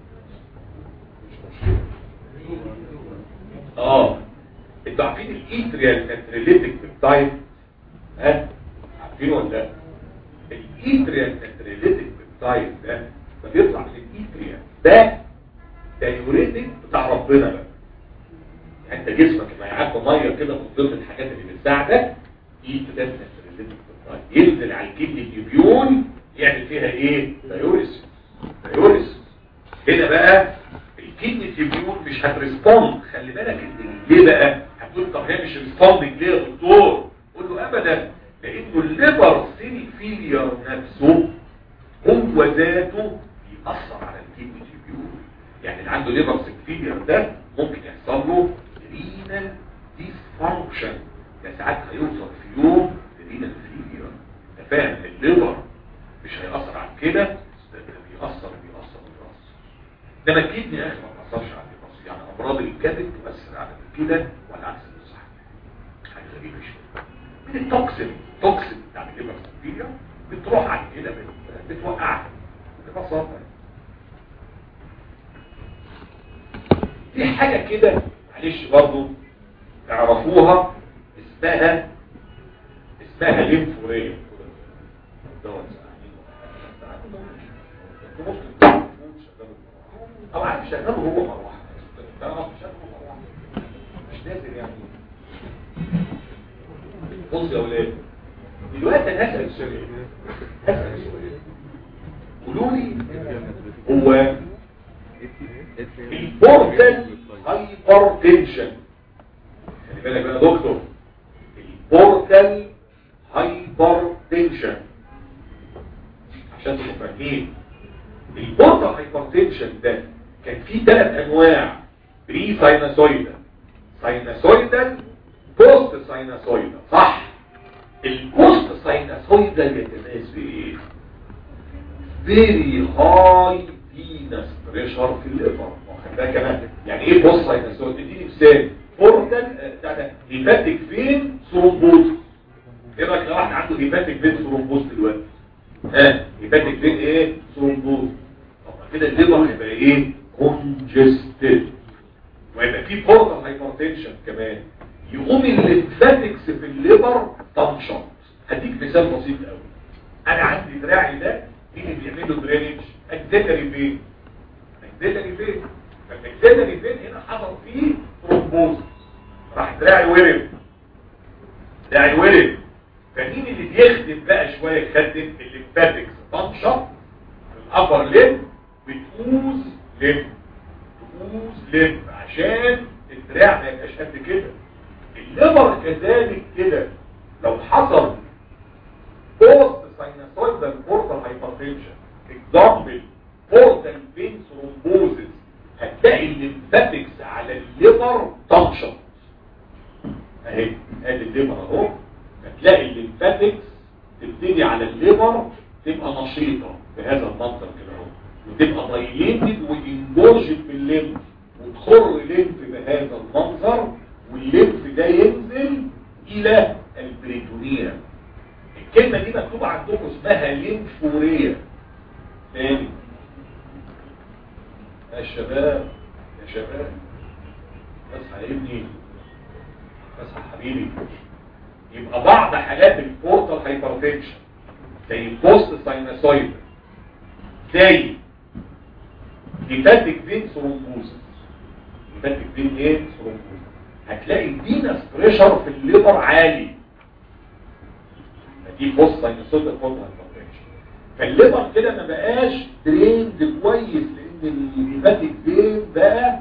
مش مشكله اه انتوا عارفين الايتريال ناتريليتك بالتايب ها عارفينه ولا لا الايتريال ناتريليتك بالتايب ده ده بيطلع من الايتريال ده دايوريتك بتاع ربنا بقى يعني انت جسمك لما يعدي ميه كده من ضمن الحاجات اللي بتساعدك ايتريال ناتريليتك بالتايب ينزل على الكدني اليوبيون يعمل فيها ايه دايوريس دايوريس هنا بقى الكدني اليوبيون مش هتريسبوند خلي بالك ان ليه بقى هتقول طب هي مش ريسبوندنج ليه يا دكتور قول له ابدا لانه الليبر سيل فيلير نفسه هو ذاته بيأثر على الكدني اليوبيون يعني اللي عنده ليبر سيل فيلير ده ممكن يحصل له رينال ديسفانكشن ده ساعات هيوصل في يوم لرينال فيلير انت فاهم الليبر مش هيأثر على كده ده بيأثر بيأثر بيأثر انما الكدني يا اخي ما بيأثرش على الليبر يعني امراض الكبد تؤثر على الكلى والعكس صحيح حاجه غريبه شويه من التوكسين التوكسين بتاع الليبر بكتيريا بتروح على الكلى بت- بتوقعها ببساطه في حاجه كده معلش برضو تعرفوها اسمها اسمها ليمفوريه دوت او عارف شغاله هو مروحه تعرف شغاله مروحه مش نازل يعني بص يا اولاد دلوقتي انا هسال سؤال هسال سؤال قولوا لي هو البورتال هايبر تنشن خلي بالك بقى يا دكتور البورتال هايبر تنشن عشان تبقوا فاهمين البورتال هايبرتنشن ده كان فيه ثلاث انواع بري سايناسويدال سايناسويدال بوست سايناسويدال صح البوست سايناسويدال يتميز بايه فيري هاي فينس بريشر في الليفر واخد بالك كمان يعني ايه بوست سايناسويدال اديني مثال بورتال آه، بتاع ده هيباتيك فين ثرومبوز ايه رايك لو واحد عنده هيباتيك فين ثرومبوز دلوقتي ها هيباتيك فين ايه ثرومبوز طب كده الليفر هيبقى ايه كونجستد ويبقى في بورتال هايبرتنشن كمان يقوم الليمفاتكس في الليفر تنشط هديك مثال بسيط قوي انا عندي دراعي ده مين اللي بيعمل له درينج اكزيلري فين اكزيلري فين فالاكزيلري فين هنا حصل فيه ثرومبوز راح دراعي ورم دراعي ورم فمين اللي بيخدم بقى شويه يخدم الليمفاتكس تنشط الابر ليم بتقوز ليم تقوز ليم عشان الدراع ما يبقاش قد كده الليبر كذلك كده لو حصل بوست ساينوسويدال بورتال هايبرتنشن اكزامبل بورتال فين ثرومبوزس هتلاقي الليمفاتكس على الليبر تنشط اهي ادي الليبر اهو هتلاقي الليمفاتكس تبتدي على الليبر تبقى نشيطة بهذا المنظر كده اهو وتبقى دايليتد وانجورجد بالليمف يخر ليمف بهذا المنظر والليمف ده ينزل الى البريتونيا الكلمة دي مكتوبة عندكم اسمها ليمفوريا تاني يا شباب يا شباب بس يا ابني بس يا حبيبي يبقى بعض حالات البورتال هايبرتنشن زي البوست ساينوسويد زي هيباتيك فين ثرومبوزس هيباتيك فين ايه ثرومبوزس هتلاقي الفينس بريشر في الليبر عالي دي بوست ساينوسويد بورتال هايبرتنشن فالليبر كده ما بقاش دريند كويس لان الهيباتيك فين بقى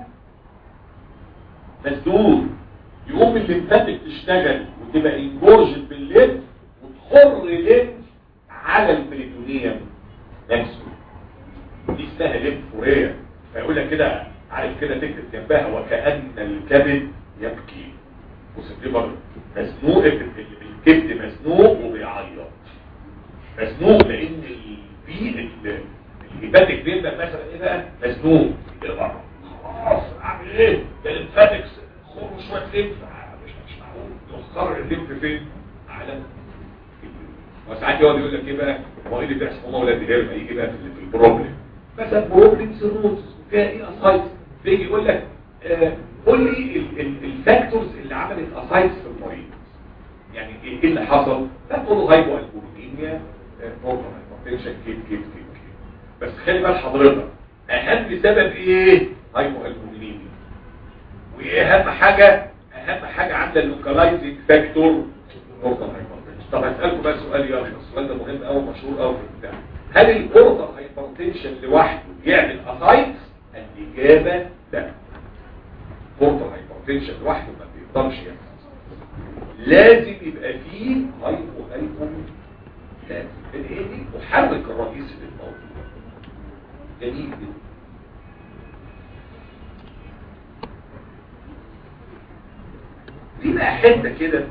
مسدود يقوم الليمفاتيك تشتغل وتبقى انجورجد بالليمف وتخر ليمف على البريتونيوم نفسه دي اسمها ليمفوريا فيقول لك كده عارف كده تكتب جنبها وكأن الكبد يبكي بص الليبر مزنوق الكبد مزنوق وبيعيط مزنوق لان البي الهيباتيك فين ده مثلا ايه بقى مزنوق الليبر خلاص اعمل ايه ده الليمفاتكس خروا شويه ليمف مش مش معقول يخر الليمف فين على وساعات يقعد يقول لك ايه بقى هو ايه اللي بيحصل هم اولاد الهرم يجي بقى في في البروبلم مثلا بروبلم سيروز فيها ايه اسايتس بيجي يقول لك آه قول لي الفاكتورز اللي عملت اسايتس في المريض يعني ايه اللي حصل تقول له هايبو البوليميا بروبلم هايبرتنشن كيد كيد كيد بس خلي بال حضرتك اهم سبب ايه هايبو البوليميا وايه اهم حاجه اهم حاجه عندنا اللوكالايزنج فاكتور بروبلم هايبرتنشن طب هسألكم بقى سؤال يا أخي السؤال ده مهم أو مشهور أو في البتاع هل البورتال هايبرتنشن لوحده يعمل أسايتس؟ الإجابة لا بورتال هايبرتنشن لوحده ما بيقدرش يعمل لازم يبقى فيه هايبو هايبو لازم هي دي محرك الرئيسي للموضوع جميل جدا في بقى حته كده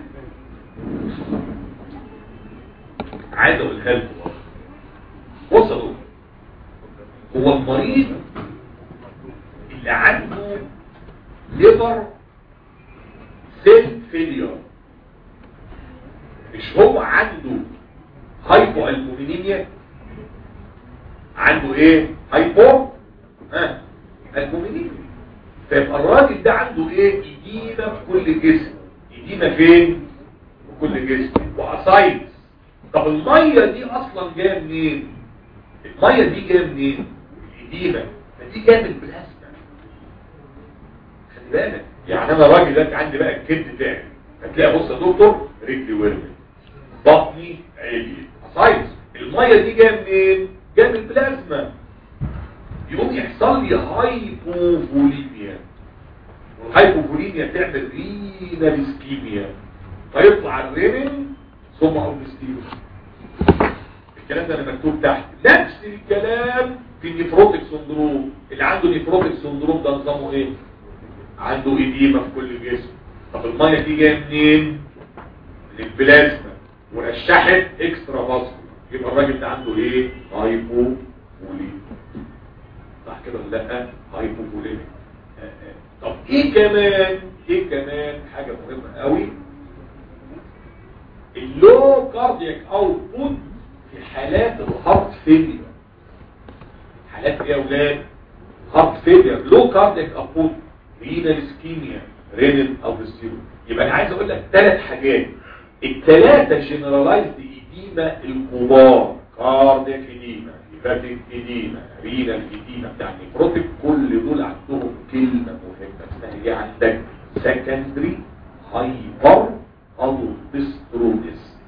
عايز اقولها لكم وصلوا هو المريض اللي عنده ليبر سيل فيلير مش هو عنده هايبو البومينيميا عنده ايه هايبو ها البومينيميا فيبقى الراجل ده عنده ايه اديمه في كل جسم اديمه فين في كل جسم واسايتس طب المية دي اصلا جايه منين المية دي جايه منين الإديمة فدي جايه من البلازما خلي بالك يعني انا راجل دلوقتي عندي بقى الكبد بتاعي هتلاقي بص يا دكتور رجلي ورمت بطني عالي اسايتس المية دي جايه منين جايه من البلازما يقوم يحصل لي هايبوفوليميا والهايبوفوليميا تعمل رينال اسكيميا فيطلع الرينين ثم اوبستيروس الكلام ده انا مكتوب تحت نفس الكلام في النيفروتيك سندروم اللي عنده نيفروتيك سندروم ده نظامه ايه عنده ايديما في كل جسم طب الميه دي جايه منين من البلازما ورشحت اكسترا فاسكولار يبقى الراجل ده عنده ايه هايبوفوليميا صح كده ولا لا هايبوفوليميا طب ايه كمان ايه كمان حاجه مهمه قوي اللو كاردياك اوتبوت في حالات الهارت فيلير حالات ايه يا اولاد هارت فيلير لو كاردياك اوتبوت رينال اسكيميا رينال اوبستيرو يبقى انا عايز اقول لك ثلاث حاجات الثلاثه جنرالايزد ايديما الكبار كاردياك ايديما هيباتيك ايديما رينال ايديما بتاع النيفروتيك كل دول عندهم كلمه مهمه اسمها ايه عندك سكندري هايبر الدسترونس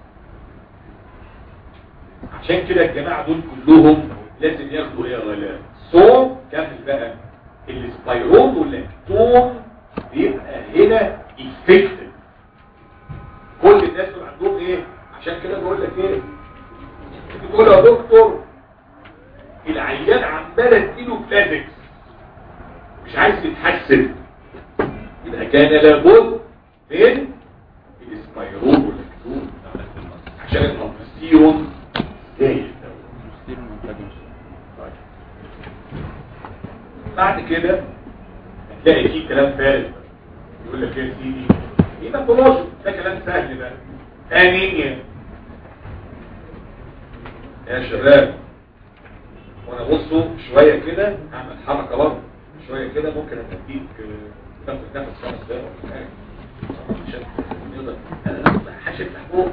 عشان كده الجماعة دول كلهم لازم ياخدوا ايه يا غلام صوم كمل بقى السبايرون واللاكتون بيبقى هنا افكتيف كل الناس دول عندهم ايه عشان كده بقول لك ايه بتقول يا دكتور العيان عماله تديله بلازكس مش عايز يتحسن يبقى كان لابد من الاسبايرون واللاكتون عشان الالبستيرون زايد بعد كده تلاقي فيه كلام فارغ يقول لك يا سيدي هيماتولوجي ده كلام سهل بقى انيميا يا شباب وانا بصوا شويه كده اعمل حركه برضه شويه كده ممكن اديك آه، تاخد نفس خمس دقايق ولا حاجه عشان نقدر حاشد محبوب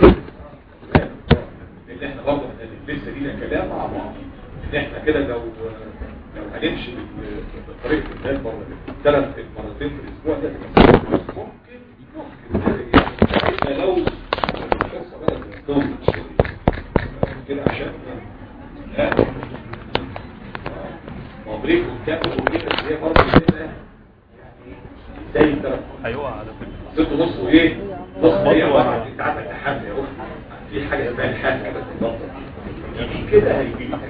لان احنا برضه لسه لينا كلام مع بعض ان احنا كده لو لو هنمشي بال- بطريقه الناس بره ثلاث مرتين في الاسبوع ده تبقى ممكن ممكن يعني إحنا لو القصه بقى بتطول شويه كده عشان ها مبريك وبتاكل وكده بس هي برضه كده يعني زي الترف هيقع على فكرة ست نص وايه نص هي عباره عن انت عارف التحدي يا اخي في حاجه اسمها الحاجه بس بالظبط يجي كده هيجي لك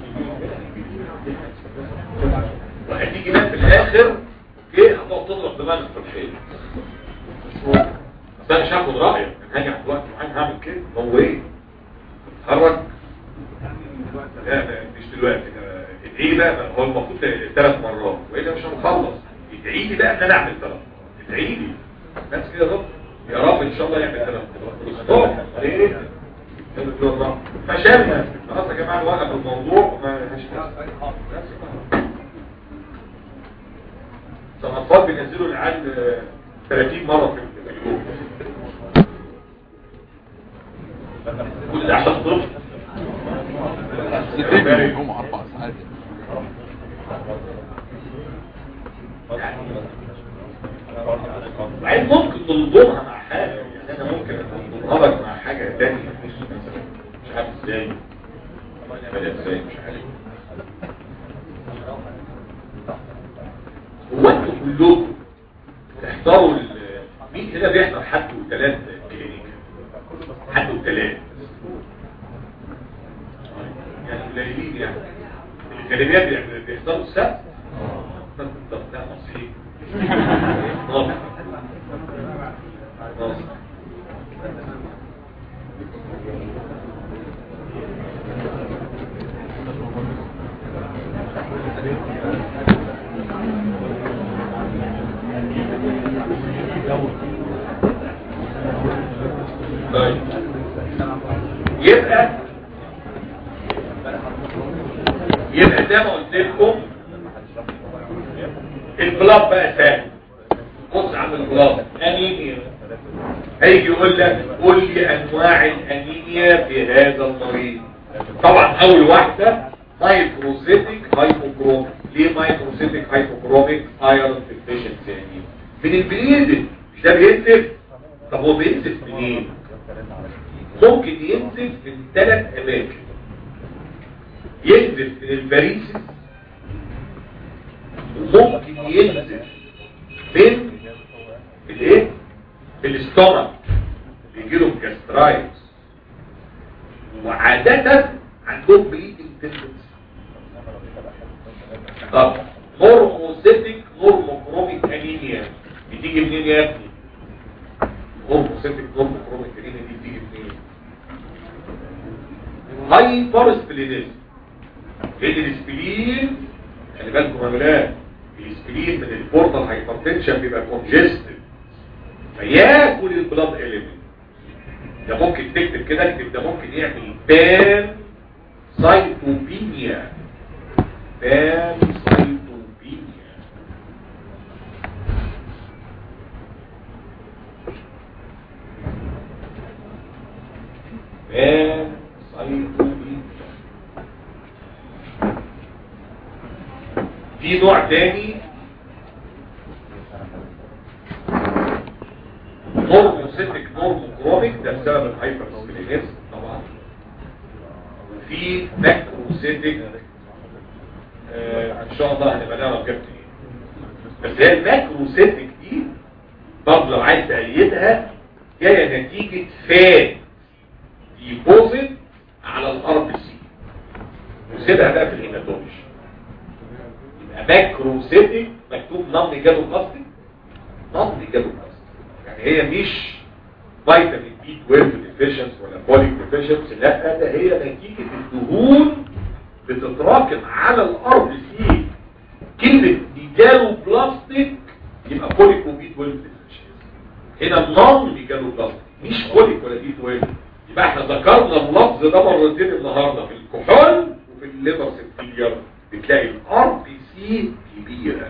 وهتيجي بقى في الاخر اوكي هتقعد تضرب دماغك في الحيط بس انا مش هاخد رايك انا هاجي على وقت معين هعمل كده هو ايه اتحرك لا لا مش دلوقتي ده ادعي بقى هو المفروض ثلاث مرات والا مش هنخلص ادعي لي بقى ان انا اعمل ثلاث مرات ادعي لي بس كده رب يا رب ان شاء الله يعمل ثلاث مرات ستوب ليه فشلنا خلاص يا جماعه نوقف الموضوع ما لهاش الاطفال بينزلوا العيال آه، 30 مره في اليوم كل ده عشان طفل هم اربع ساعات وبعدين ممكن تنظمها مع حاجة يعني انا ممكن انظمها لك مع حاجة تانية مش عارف ازاي بدأ ازاي مش عارف هو انتوا كلكم تحضروا ال- مين هنا بيحضر حد وثلاث كلينيك حد وثلاث يعني قليلين يعني الكلمات بيعملوا- بيحضروا السبت طب طب ده نصيب ناصر ناصر طيب يبقى يبقى زي ما قلت لكم البلاب بقى سهل بص عم البلاب انيميا هيجي يقول لك قول لي انواع الانيميا في هذا المريض طبعا اول واحده مايكروسيتيك هايبوكروميك ليه مايكروسيتيك هايبوكروميك ايرون ديفيشنسي انيميا من البليدنج مش ده بينزف طب هو بينزف منين ممكن ينزف من ثلاث اماكن ينزف من الفاريسس وممكن ينزف من الايه الاستومك بيجي لهم جاسترايتس وعادة عندهم بليدنج تندنسي طب هرموسيتك هرموكروميك انيميا بتيجي منين يا ابني هرموسيتك هرموكروميك انيميا دي بتيجي منين هايبر سبلينيزم لان السبلين خلي بالكم يا ولاد السبلين من البورتال هايبرتنشن بيبقى كونجستد فياكل البلاد اليمنت ده ممكن تكتب كده اكتب ده ممكن يعمل بان سايتوبينيا بان سايتوبينيا بان سايتوبينيا في نوع تاني نورموسيتك نورموكروميك ده بسبب الهايبر سبلينيزم طبعا وفي ماكروسيتك آه ان شاء الله هنبقى نعرف جبت ايه بس هي الماكروسيتك دي برضه لو عايز تأيدها جايه نتيجه فات ديبوزيت على الار بي سي وسيبها بقى في الهيماتولوجي يبقى ماكروسيتك مكتوب نون جابو قصدي نون جابو قصدي يعني هي مش فيتامين بي 12 ديفيشنس ولا فوليك ديفيشنس لا ده هي نتيجة الدهون بتتراكم على الارض سي كلمة ميجالو بلاستيك يبقى كوليك وبي 12 ديفرنشيز هنا النون ميجالو بلاستيك مش كوليك ولا بي 12 يبقى احنا ذكرنا اللفظ ده مرتين النهارده في الكحول وفي الليبر سيكتيلير بتلاقي الار بي سي كبيره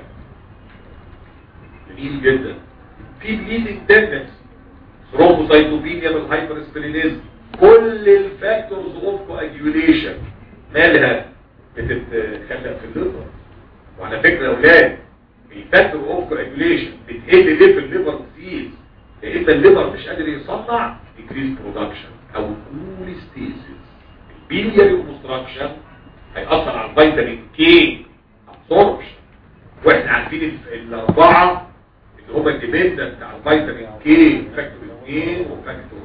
جميل جدا في بليدنج تندنسي ثرومبوسايتوبينيا من الهايبر سبلينيزم كل الفاكتورز اوف كواجيوليشن مالها بتتخلق في الليفر وعلى فكره يا اولاد الفاكتور اوف كواجيوليشن بتقل ليه في الليفر ديزيز لان الليفر مش قادر يصنع ديكريز برودكشن او كوليستيزيس البيلياري اوبستراكشن هيأثر على الفيتامين كي ابسوربشن واحنا عارفين ال- الاربعه اللي هم الديبندنت على الفيتامين كي فاكتور 2 وفاكتور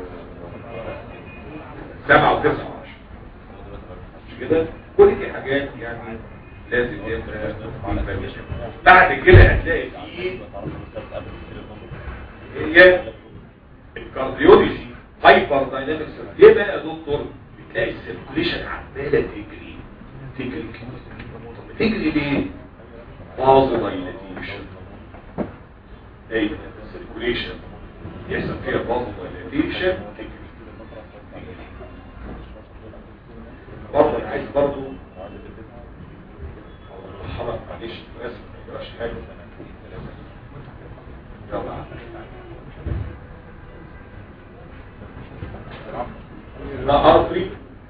7 و9 و10 مش كده كل دي حاجات يعني لازم يبقى بعد كده هتلاقي فيه هي الكارديولوجي هايبر داينامكس ليه بقى يا دكتور بتلاقي السيركوليشن عماله تجري تجري طب تجري ليه باظ دايلاتيشن ايوه السيركوليشن يحصل فيها باظ دايلاتيشن تجري برضه انا عايز برضه حرق معلش بس ما يجراش حاجه يلا لا ارضي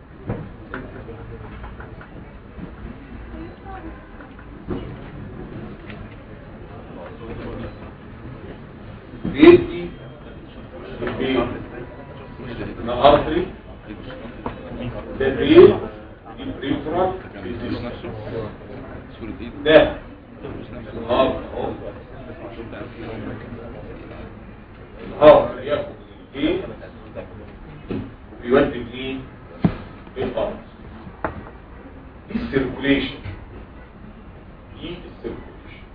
بيدي البيت لا ارضي البيت البريفرال ده الهارد اهو الهارد ياخد الايه وبيودي الايه الارض دي السيركوليشن دي السيركوليشن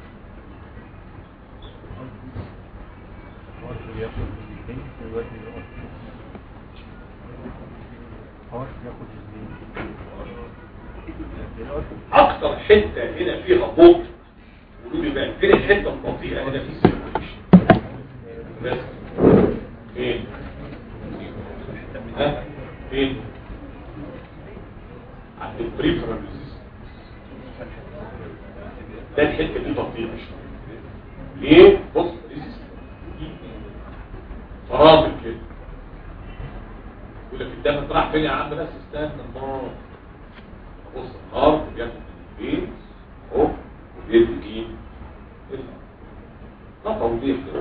اكتر حته هنا فيها بطء قولوا لي بقى فين الحته البطيئه هنا في السيركوليشن بس فين ها فين عند البريفرال ده الحته دي بطيئه شويه ليه بص فرامل كده يقول لك الدم راح فين يا عم بس استنى الله بص النار بياخد من البيت اهو وبيدي مين ده توضيح كده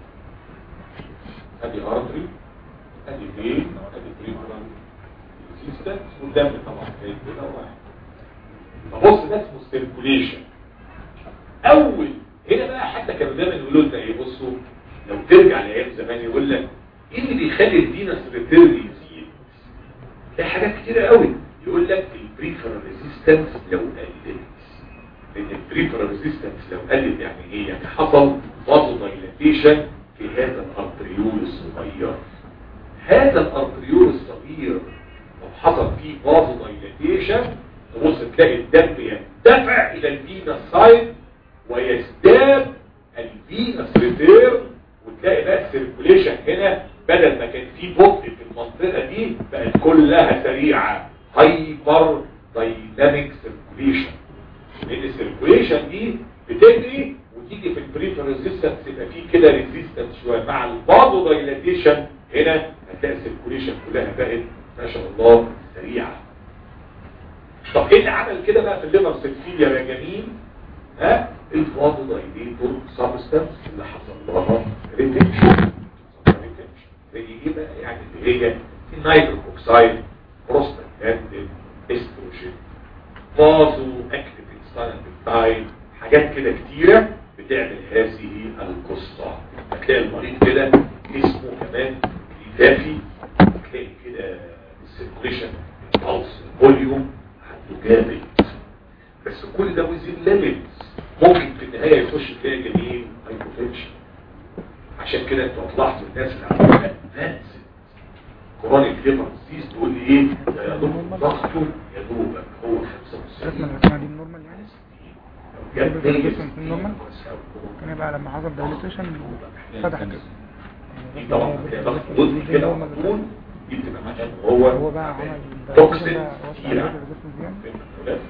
ادي ارتري ادي فين ادي بريفرال سيستم والدم طبعا جاي كده واحد فبص ده اسمه سيركوليشن اول هنا بقى حتى كانوا دايما يقولوا لنا ايه بصوا لو ترجع لايام زمان يقول لك ايه اللي بيخلي الفينس ريتيرن يزيد في حاجات كتيره قوي يقول لك البريفرال ريزيستنس لو قلت لان البريفرال ريزيستنس لو قلت يعني ايه يعني حصل فازو دايلاتيشن في هذا الارتريول الصغير هذا الارتريول الصغير لو حصل فيه فازو دايلاتيشن تبص تلاقي الدم يندفع الى الفينا سايد ويزداد الفينس ريتيرن وتلاقي بقى السيركوليشن هنا بدل ما كان في بطء في المنطقه دي بقت كلها سريعه هايبر دايناميك سيركوليشن لان السيركوليشن دي بتجري وتيجي في البريفر ريزيستنس يبقى في كده ريزيستنس شويه مع البازو دايلاتيشن هنا هتلاقي السيركوليشن كلها بقت ما شاء الله سريعه طب ايه اللي عمل كده بقى في الليفر سيلفيليا يا جميل ها الفازو دايليتور سبستانس اللي حصل لها ريتنشن زي ايه بقى يعني اللي هي النيتروك اوكسايد بروستاجلاندين استروجين فازو اكتيف ستايل حاجات كده كتيرة بتعمل هذه القصة هتلاقي المريض كده اسمه كمان يدافي هتلاقي كده السيركوليشن البلس الفوليوم عنده جامد بس كل ده وزين ليميتس ممكن في النهاية يخش تلاقي جميل هايبوتنشن عشان كده انتوا هتلاحظوا الناس اللي عندهم ادفانس كرونيك ليفر ديزيز تقول لي ايه ده يا دوب ضغطه يا دوبك هو 95 لازم الرسمة دي نورمال يعني الريجستريشن في النورمال كان يبقى لما حصل دايليتيشن فتح كده دي طبعا هي ضغط جزء كده على طول دي بتبقى عشان هو هو بقى عمل توكسين دايليتيشن كتير بقى عن- الريجستريشن دي فهمت ولا؟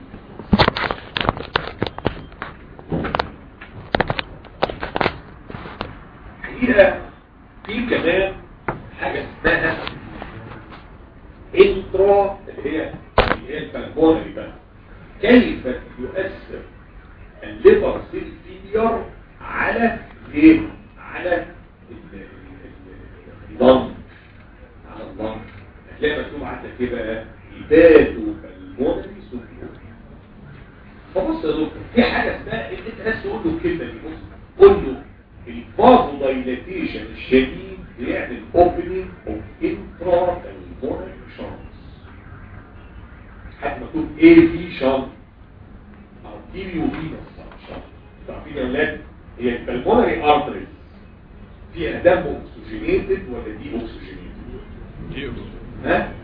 حقيقة في كمان حاجة اسمها انترا اللي هي اللي هي البلمونري بقى كيف يؤثر الليفر سيل فيلير على ايه؟ على ال- ال- ال- الضم على الضم هتلاقي مكتوب عندك ايه بقى؟ الباتو بالمونري سندروم فبص يا دكتور في حاجه اسمها ان انت بس تقول له الكلمه دي بص قول له الفازو دايلاتيشن الشديد بيعمل اوبننج اوف انترا بالمونري شانس حتى مكتوب اي في شانس او تي بي وفي شانس عارفين يا ولاد هي البلمونري ارتريز فيها دم اوكسجينيتد ولا دي اوكسجينيتد؟ ها؟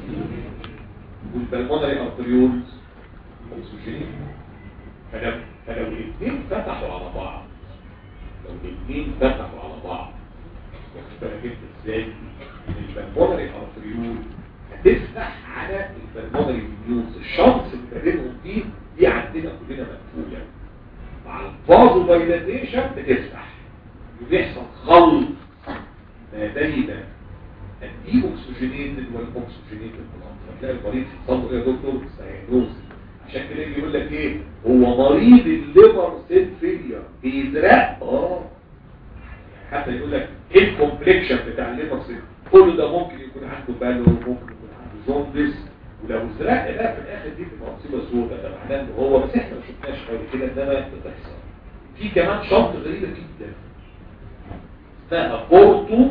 والبلمونري ارتريولز اوكسجين فلو فلو الاثنين فتحوا على بعض لو الاثنين فتحوا على بعض واخد بالك انت ازاي ان البلمونري ارتريول هتفتح على البلمونري فينيولز الشمس اللي بينهم دي دي عندنا كلنا مقفوله مع الفازو دايلاتيشن بتفتح وبيحصل خلط ما بين الدي اوكسجينيتد والاكسجينيتد بلاد فتلاقي المريض يحصل له ايه يا دكتور ساينوز عشان كده يجي يقول لك ايه هو مريض الليفر سيل فيلير بيزرق اه حتى يقول لك ايه الكومبليكشن بتاع الليفر سيل كل ده ممكن يكون عنده بالو ممكن يكون عنده جوندس ولو زرق ده في الاخر دي بتبقى مصيبه سوداء ده معناه ان هو بس احنا ما شفناش قبل كده انما بتحصل في كمان شرط غريبه جدا اسمها بورتو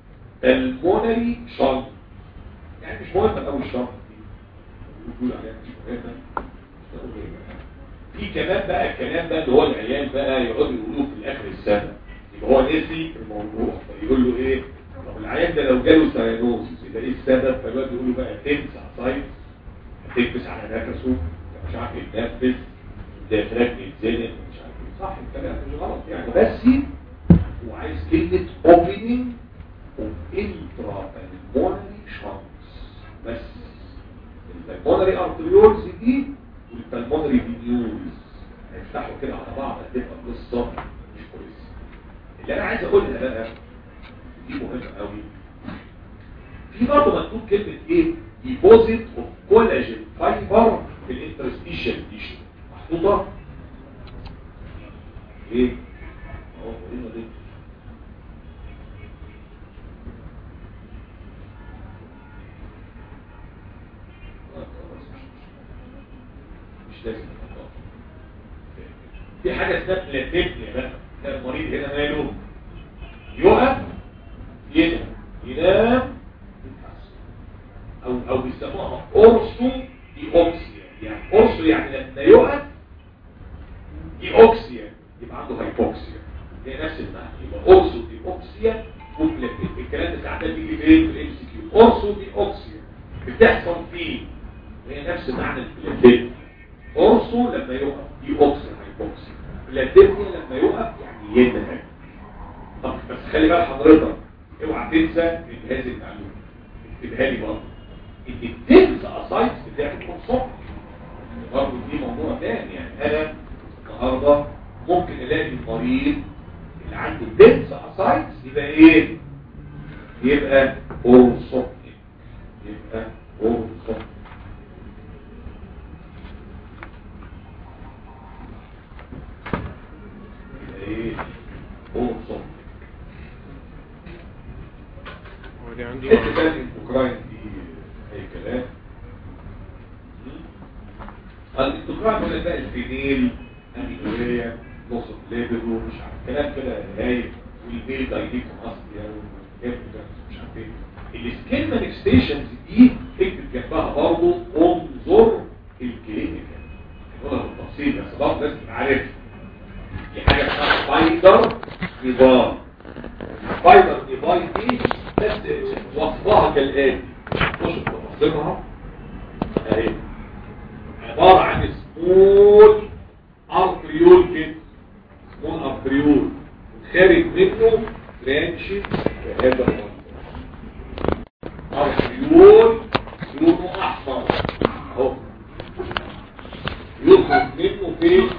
المونري شنط يعني مش مهم قوي الشنط دي بيقول عليها مش مهمه مش مهمة. في كمان بقى الكلام ده اللي هو العيال بقى يقعدوا يقولوه في الاخر السنه يبقى هو نسي الموضوع فيقول له ايه طب العيال ده لو جاله ساينوزيس يبقى ايه السبب فالواد يقول له بقى تنسى سايت هتكبس على نفسه مش عارف يتنفس الديافراجم يتزنق مش عارف ايه صح الكلام مش غلط يعني بس هو عايز كلمه opening intra pulmonary shunts بس البلمونري ارتريولز دي والبلمونري فينيولز هيفتحوا كده على بعض هتبقى قصه مش كويسه اللي انا عايز اقولها بقى دي مهمه قوي في برضه مكتوب كلمه ايه ديبوزيت اوف كولاجين فايبر في الانترستيشن تيشو محطوطه ايه اهو قلنا دي مش لازم نحطها. في حاجة اسمها بلاتيبنيا بقى ده المريض هنا ماله يقف ينام ينام يتحسن. او او بيسموها اورسو دي اوكسيا يعني اورسو يعني لما يقف دي اوكسيا يبقى عنده هايبوكسيا هي نفس المعنى يبقى اورسو دي اوكسيا وبلاتيبنيا الكلام ده ساعات بيجي فين في الام سي كيو اورسو دي اوكسيا بتحصل فيه هي نفس معنى البلاتيبنيا اورسو لما يقف دي اوكسي هايبوكسي بلاتيبنيا لما يقف يعني ينهج طب بس خلي بال حضرتك اوعى تنسى ان هذه المعلومه اكتبها لي برضه ان التنس اسايتس بتاعت الصبح برضه دي موضوع تاني يعني انا النهارده ممكن الاقي المريض اللي عنده تنس اسايتس يبقى ايه؟ يبقى اورسوبتيك يبقى اورسوبتيك ايه اوصل ودي عندي حته تاني الاوكراين دي اي كلام الاوكراين ولا بقى الفينيل الامينوريا نص ليبل ومش عارف كلام كده هاي والميل دايليكم اصلي مش عارف ايه السكين مانيفستيشنز دي اكتب جنبها برضه انظر الكلينيكال نقولها بالتفصيل بس برضه لازم تبقى عارفها دي حاجة اسمها فايدر نظام فايدر نظام دي بس وصفها كالآتي خش بتفاصيلها اهي عبارة عن سمول ارك ارتريول كده سمول ارتريول خارج منه برانشز بهذا المنظر ارتريول لونه احمر اهو يخرج منه فين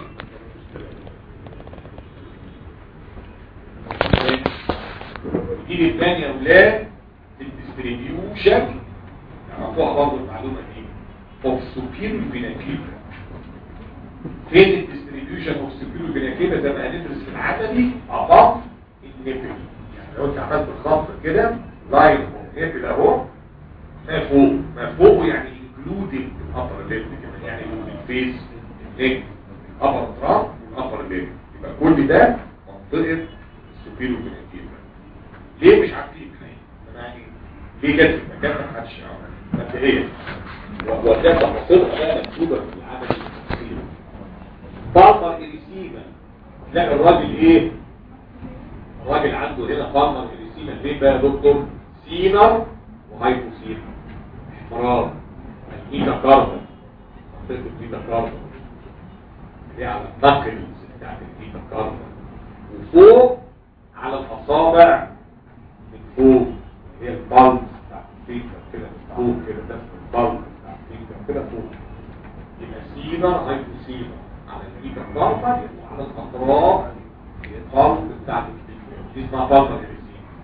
دي الثانية يا اولاد الديستريبيوشن يعرفوها برضه المعلومة دي اوف سوبيريور فيناكيفا فين الديستريبيوشن اوف سوبيريور فيناكيفا زي ما هندرس في العملي اباف النيبل يعني لو انت عملت الخط كده لاين نيبل اهو ما فوق ما فوق يعني انكلودنج الابر ليب كمان يعني الفيس النيك الابر تراب والابر ليب يبقى كل ده منطقه السوبيريور فيناكيفا ليه مش عارفين يعني ليه جت في المكان ما حدش يعرف مبدئيا وكانت تفاصيلها بقى مكتوبه في العمل التفصيلي بالمر اريسيما لا الراجل ايه الراجل عنده هنا بالمر اريسيما فين بقى يا دكتور سينر وهايبوسينر احمرار الميتا كاربون منطقه الميتا كاربون دي على النقل بتاعت الميتا كاربون وفوق على الاصابع من فوق هي البلد بتاعت الفيكر كده من فوق كده ده البلد بتاع الفيكر كده فوق يبقى سينر هايبوسينر على الفيكر كاربون وعلى الاطراف البلد بتاعت الفيكر دي اسمها بلد اريسيما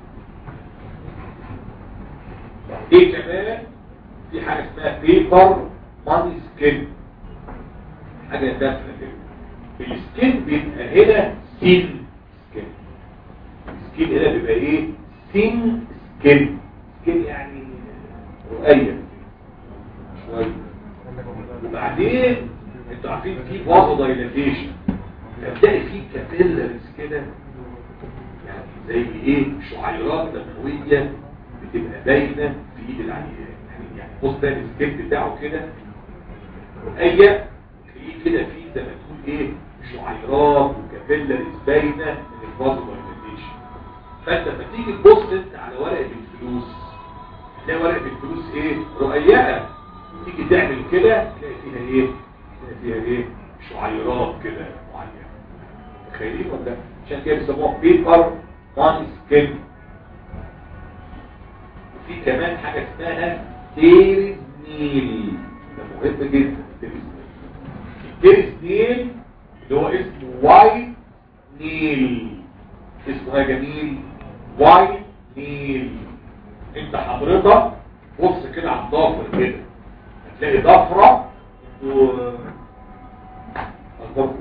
ايه كمان في حاجة اسمها بيبر ماني سكين حاجة داخلة كده السكين بيبقى هنا سين سكين السكين هنا بيبقى ايه سين سكين سكين يعني رؤية شوية وبعدين انتوا عارفين في فازو دايلاتيشن هتلاقي في كابيلرز كده يعني زي ايه شعيرات دمويه بتبقى باينه في ايد العيان يعني يعني بص ده السكيب بتاعه كده اي تلاقيه كده في زي ما تقول ايه شعيرات وكابيلرز باينه من الفازو دايلاتيشن فانت لما تيجي تبص انت على ورقه الفلوس تلاقي ورقه الفلوس ايه رقيقه تيجي تعمل كده تلاقي فيها ايه تلاقي فيها ايه شعيرات كده معينه متخيلين ولا لا؟ عشان كده بيسموها بيبر وان سكين في كمان حاجه اسمها تيرز نيل ده مهم جدا التيرز نيل اللي هو اسمه وايت نيل اسمه يا جميل وايت نيل انت حضرتك بص كده على الضافر كده هتلاقي ضفرة و الضفر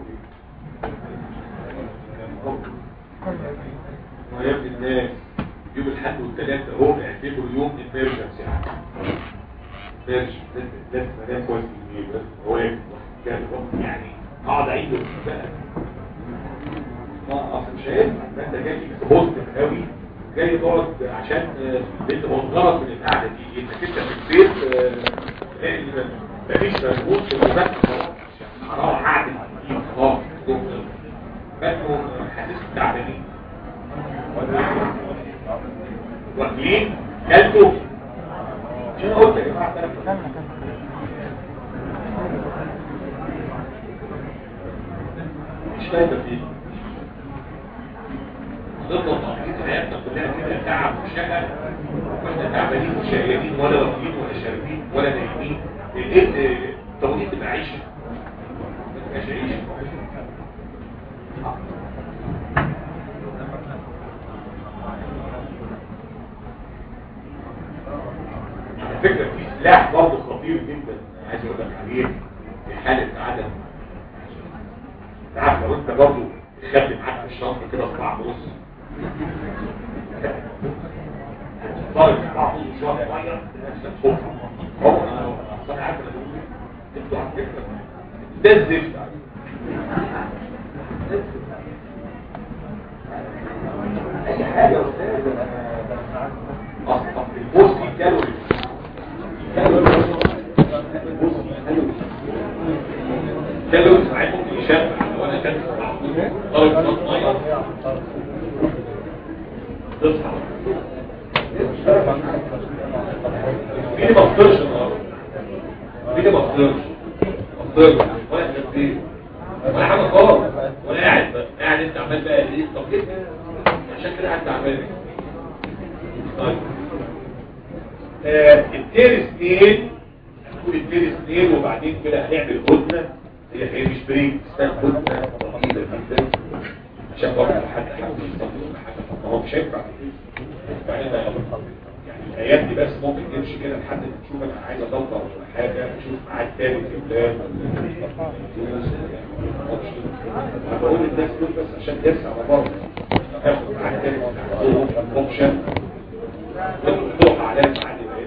يا ابن الناس يوم الحد والثلاثة اهو اعتبروا يوم الامرجنس يعني امرجنس لازم انام كويس بالليل بس هو كان يعني اقعد اعيد بقى ما اصل مش هينفع ما انت جاي بوزيتيف قوي جاي تقعد عشان انت منغرض من القعده دي انك انت في البيت لان مفيش مجهود في المذاكره خلاص اروح اعدل خلاص بقوا حاسس تعبانين واكلين كلتوا شنو قلت يا جماعه مش فايده فيه ضمن تقليد حياتنا كلها كده تعب وشقى واحنا تعبانين وشقيانين ولا واكلين ولا شاربين ولا نايمين الايه التوقيت تبقى عيشه ما تبقاش عيشه على فكرة في سلاح برضه خطير جدا عايز اقول لك عليه في حالة عدم تعرف لو انت برضه تخلي معاك في الشنطة كده صباع ونص ضارب صباع ونص شوية مية نفسك فوق هو انا اصلا عارف انا بقول ايه انتوا على فكرة ده الزفت اي حاجة يا استاذ اصلا البوست كالوري كالوري ساعات ممكن يشبع لو انا كانت درجة مية تصحى مين ما فطرش النهارده مين ما فطرش ما فطرش ولا تنزيل ولا حاجة خالص بالك طيب آه، التير اثنين هنقول التير اثنين وبعدين كده هنعمل هدنه هي هي مش بريك اسمها هدنه طويله جدا عشان برضه حد حد يصلي ولا حاجه ما هو مش هينفع بعدين بقى يعني الايام دي بس ممكن تمشي كده لحد ما تشوف انا عايز ادور ولا حاجه تشوف ميعاد تاني في البلاد ولا فلوس يعني ما اعرفش. انا بقول للناس دول بس عشان ترسى على بره هاخد ميعاد تاني اوبشن تروح عليها الميعاد يبقى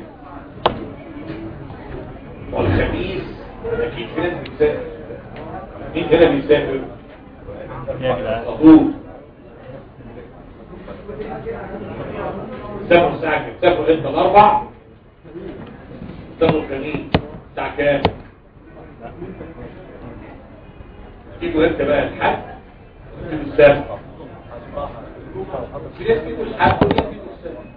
والخميس اكيد في ناس بتسافر مين هنا بيسافر؟ مطلوب سافروا الساعة كام؟ سافروا امتى الأربع؟ سافروا الخميس الساعة كام؟ تيجوا امتى بقى الحد؟ تيجوا السبت في ناس تيجوا الحد وناس تيجوا السبت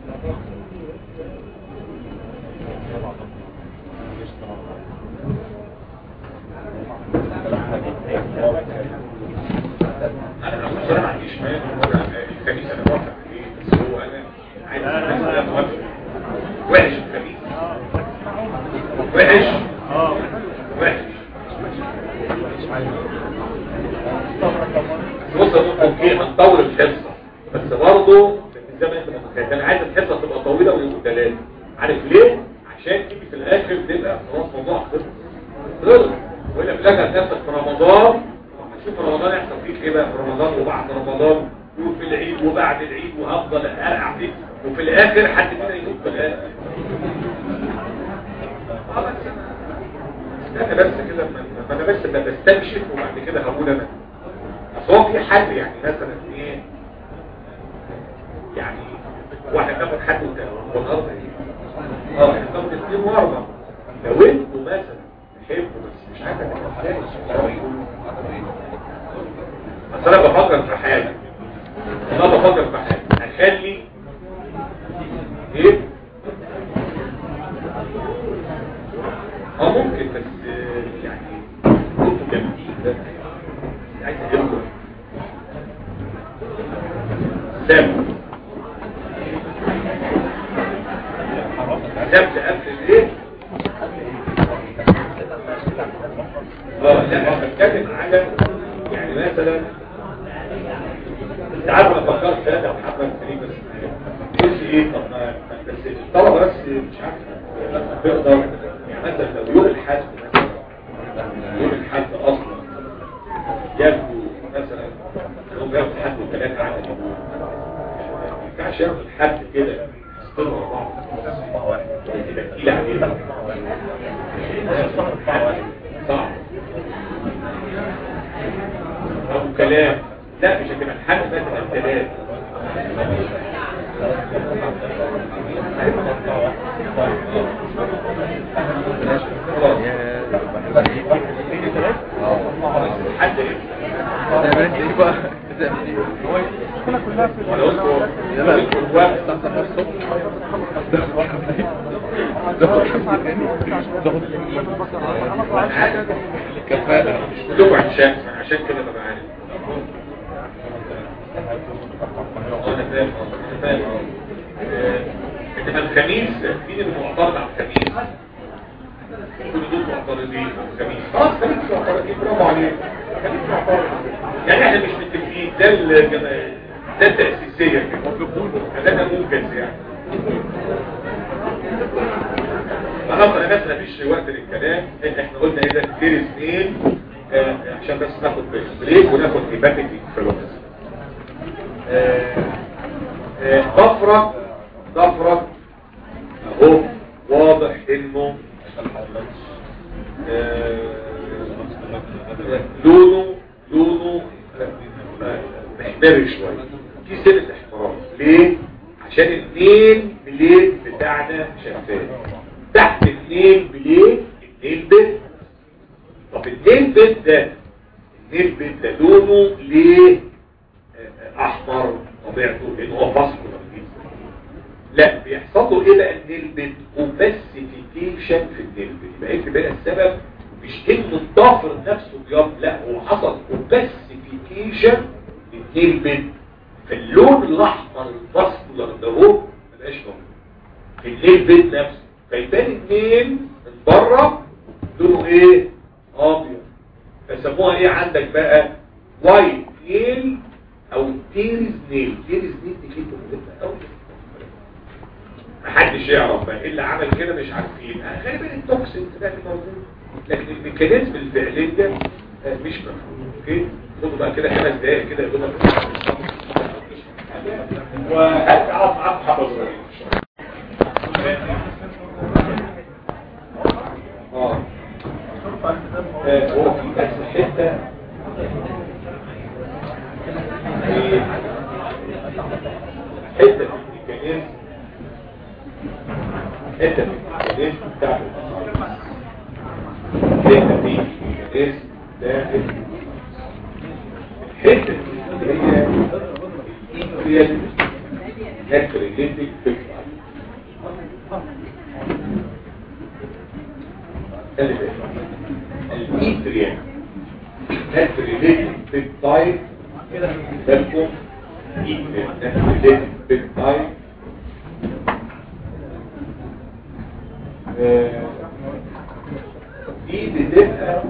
انا بصراحه ما عنديش مانع الخميس انا موافق عليه بس هو انا عايز الناس كلها توافق وحش الخميس وحش وحش بص يا دكتور اوكي هنطول الحصه بس برضه زي ما انت متخيل انا عايز الحصه تبقى طويله ويبقوا ثلاثه عارف ليه؟ عشان تيجي في الاخر تبقى خلاص موضوع خلص خلص والا في الاخر هتنفذ في رمضان شوف رمضان يحصل فيك ايه بقى في رمضان وبعد رمضان وفي العيد وبعد العيد وهفضل ارقع فيك وفي الاخر حد فينا يموت في الاخر آه بس أنا- استنى بس كده ما ما انا بس ب- بستكشف وبعد كده هقول انا اصل هو في حل يعني مثلا ايه يعني واحد تاخد حد وت- والارض ايه اه احنا تاخد اثنين واربعه لو انتوا مثلا تحبوا بس مش عارف بس انا بفكر في حاجه انا بفكر في حاجه اخلي ايه اه ممكن بس آه، يعني كنتوا جامدين ده عايز اجيبكم سام سبت قبل الايه اه لا انا بتكلم على يعني مثلا انت عارف انا فكرت ثلاثة محمد كريم بس قلت ايه طب ما بس الطلبة بس مش عارف تقدر يعني مثلا لو يوم الحد مثلا يوم الحد اصلا ياخدوا مثلا يوم ياخد حد وثلاثة عدد ما ينفعش ياخد حد كده يستمر بعض يبقى تقيل علينا صعب أو كلام لا مش هتبقى الحد مثلا ثلاث حد المشكلة كلها في ولا اذكر كفاءة كلكم عشان عشان كده ببقى عارف انا فاهم انا فاهم آه، انما الخميس مين اللي معترض على الخميس كل دول معترضين على الخميس خلاص خميس معترضين برافو عليك خميس معترض يعني احنا مش متفقين ده الجما- ده التأسيسية كده ده موجز يعني خلاص انا بس مفيش وقت للكلام احنا قلنا ايه ده كتير اثنين آه، عشان بس ناخد بريك وناخد هيباتيك انفلونزا ضفرة ضفرة اهو واضح انه آه، لونه لونه آه، محمر شوية في سنة احمرار ليه؟ عشان النيل بليد بتاعنا شفاف تحت النيل بليد النيل بيت طب النيل بيت ده النيل بيت ده لونه ليه آه، احمر طبيعته لانه هو فاسكولار جدا لا بيحصل له ايه بقى النيل بيت اوباسيفيكيشن في النيل بيت يبقى ايه بقى السبب مش ان الضافر نفسه بيض لا هو حصل اوباسيفيكيشن للنيل بيت اللون الاحمر الفاسكولار ده هو مبقاش موجود في الليل بيت نفسه فيبان النيل من بره لونه ايه ابيض فسموها ايه عندك بقى وايت نيل او تيرز نيل تيرز نيل دي كلمه مهمه قوي محدش يعرف بقى ايه اللي عمل كده مش عارفين آه، غالبا التوكسين ده اللي موجود لكن الميكانيزم الفعليه آه، مش مفهوم اوكي خدوا بقى كده خمس دقايق كده يقول لك وهقعد معاكم حبه صغيرين اه آه، هو في بس حته في حته في الميكانيزم حته في الميكانيزم بتاع حته في الميكانيزم داخل الحته دي هي الانتريال ناتريليتك فيكتور خلي بالك الانتريال ناتريليتك بيبتايد بالكم ناتريليتك بيبتايد دي بتبقى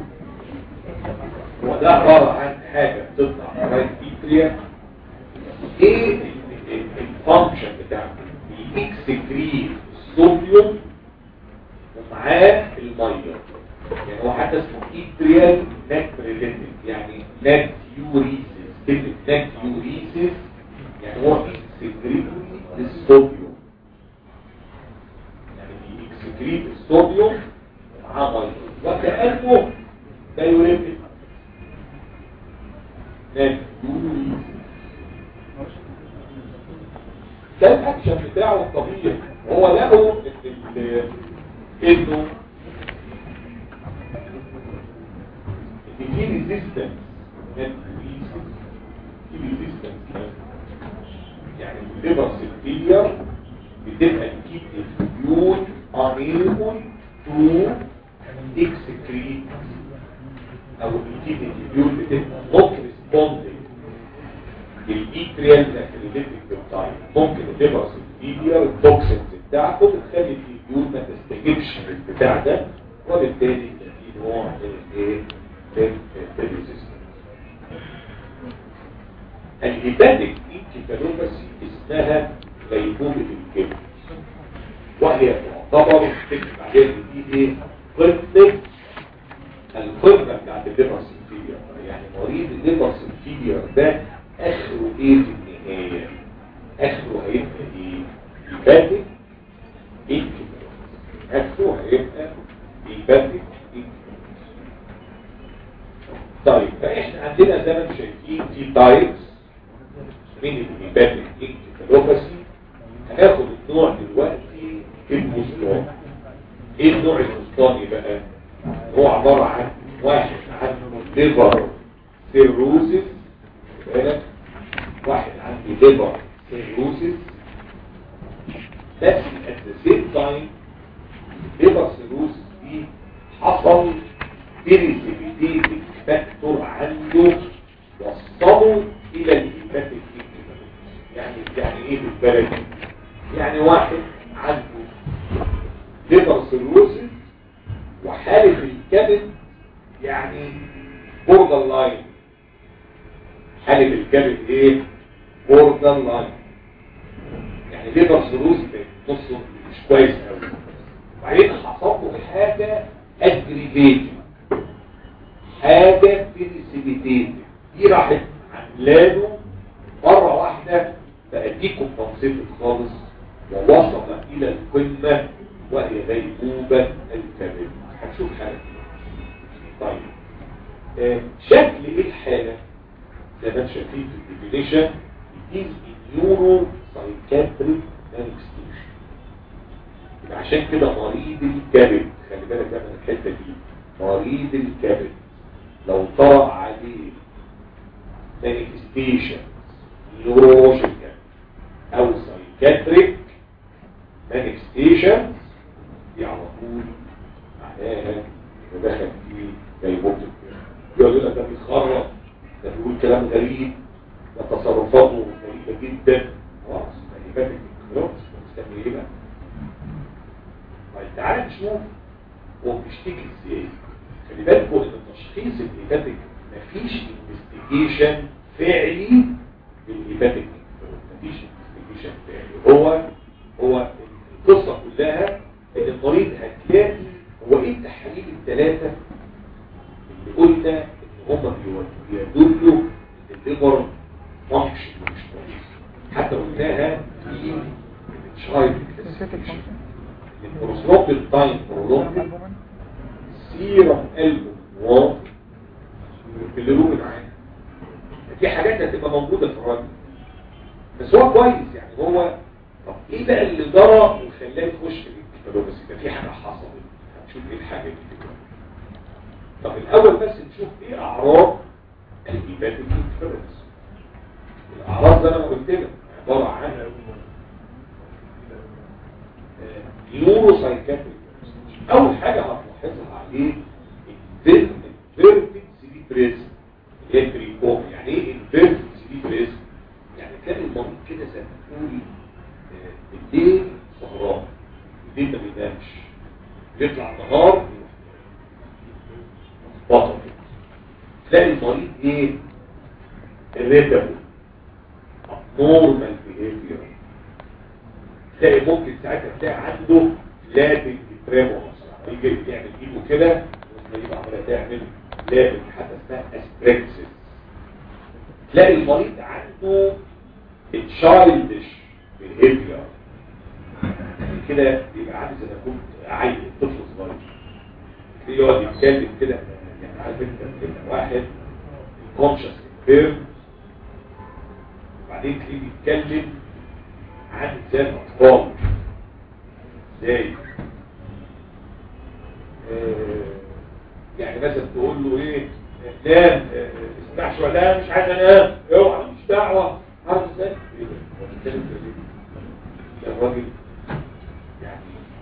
وده عبارة عن حاجة بتطلع رايت بيتريا ايه الفانكشن بتاعته بيكسكريت الصوديوم ومعاه الميه يعني هو حتى اسمه ايتريال ناتريليتك يعني ناتيوريسيس كلمة ناتيوريسيس يعني هو بيكسكريت الصوديوم يعني بيكسكريت الصوديوم ومعاه ميه وكأنه دايوريتك ناتيوريسيس ده الاكشن بتاعه الطبيعي هو له إن ال- انه ان في ريزيستنس في ريزيستنس يعني الليبر سيلفير بتبقى تجيب الفيول unable to excrete او بتجيب الفيول بتبقى not responding للإيتريال ناتريليتك بيبتايد ممكن الليبر سيلفير التوكسينز بتاعته بتخلي الفيول ما تستجيبش للبتاع ده وبالتالي يبقى في نوع من الايه من الريزيستنس الهيباتيك انكفالوباسي اسمها غيبوبة الكبد وهي تعتبر تكتب عليها ان دي ايه قمة القمة بتاعت الليبر سيلفير يعني مريض الليبر سيلفير ده اخره ايه في النهاية اخره هيبقى ايه هيباتيك انكفالوباسي اخره هيبقى هيباتيك انكفالوباسي طيب فاحنا عندنا زي ما انتم شايفين في تايبس من الهيباتيك انكفالوباسي هناخد النوع دلوقتي البوستون ايه النوع البوستاني بقى هو عبارة عن واحد عنده ليفر سيروزيس بالك واحد عنده ليفر سيروزيس بس at the same time ليفر سيروزيس دي حصل بريسيبيتيتك فاكتور عنده وصله الى الهيباتيك يعني يعني ايه بالبلد يعني واحد عنده ليفر سيروسيس وحالة الكبد يعني بوردر لاين حالة الكبد ايه بوردر لاين يعني ليفر سيروسيس بصوا مش كويس قوي وبعدين حصل له حاجة اجريفيتد حاجة بريسيبيتيتد دي راحت عاملاله مرة واحدة بقى دي كومبنسيتد خالص ووصل إلى القمة وهي غيبوبة الكبد هنشوف حالة طيب آه، شكل ايه الحالة زي ما انتم شايفين في الديفينيشن is neuro psychiatric manifestation يبقى عشان كده مريض الكبد خلي بالك بقى من الحتة دي مريض الكبد لو طرأ عليه manifestation neurological او psychiatric manifestation دي على طول معناها انه دخل في غيبوبة يقول لك ده بيتخرج ده بيقول كلام غريب وتصرفاته غريبة جدا خلاص الهيباتيك انكفالوباثي مستني ايه بقى طيب تعال نشوف هو بيشتكي ازاي خلي بالكم ان تشخيص الهيباتيك مفيش انفستيجيشن فعلي للهيباتيك مفيش انفستيجيشن فعلي هو هو القصه كلها ان المريض هتلاقي هو ايه التحاليل الثلاثه اللي قلنا ان هم بيدلوا ان الليبر فانكشن مش كويس حتى قلناها في الشايلد البروسلوبين تايم برولوبين سيرم قلب واط باللون عادي في حاجات هتبقى موجودة في الراجل بس هو كويس يعني هو طب ايه بقى اللي جرى وخلاه يخش في الكتالوجس يبقى في حاجة حصلت هنشوف ايه الحاجة دي طب الاول بس نشوف ايه اعراض الهيباتيك انفيرنس الاعراض زي ما قلت لك عبارة عن نيورو سايكاتريك اول حاجة هتلاحظها عليه الفيرتيك سيليبريزم اللي هي البريكوم يعني ايه الفيرتيك سيليبريزم يعني كان المريض كده زي ما تقول آه، بالليل سهران بالليل ما بينامش يطلع النهار بطل تلاقي المريض ايه الريتابل نورمال بيهيفير تلاقي ممكن ساعتها تلاقي عنده لابد تريمورز يجي يعمل ايده كده وتلاقيه عماله تعمل لابد حتى اسمها اسبريكسس تلاقي المريض عنده تشايلدش بيهيفير يعني كده يبقى عامل زي ما كنت عيل طفل صغير تلاقيه يقعد يتكلم كده يعني عارف انت كده واحد كونشس فيرم وبعدين تلاقيه بيتكلم عامل زي الاطفال ازاي آه، يعني مثلا تقول له ايه نام آه، اسمع شويه لا مش عايز انام اوعى مش دعوه عارف ازاي ايه ده هو بيتكلم كده ليه؟ ده الراجل يعني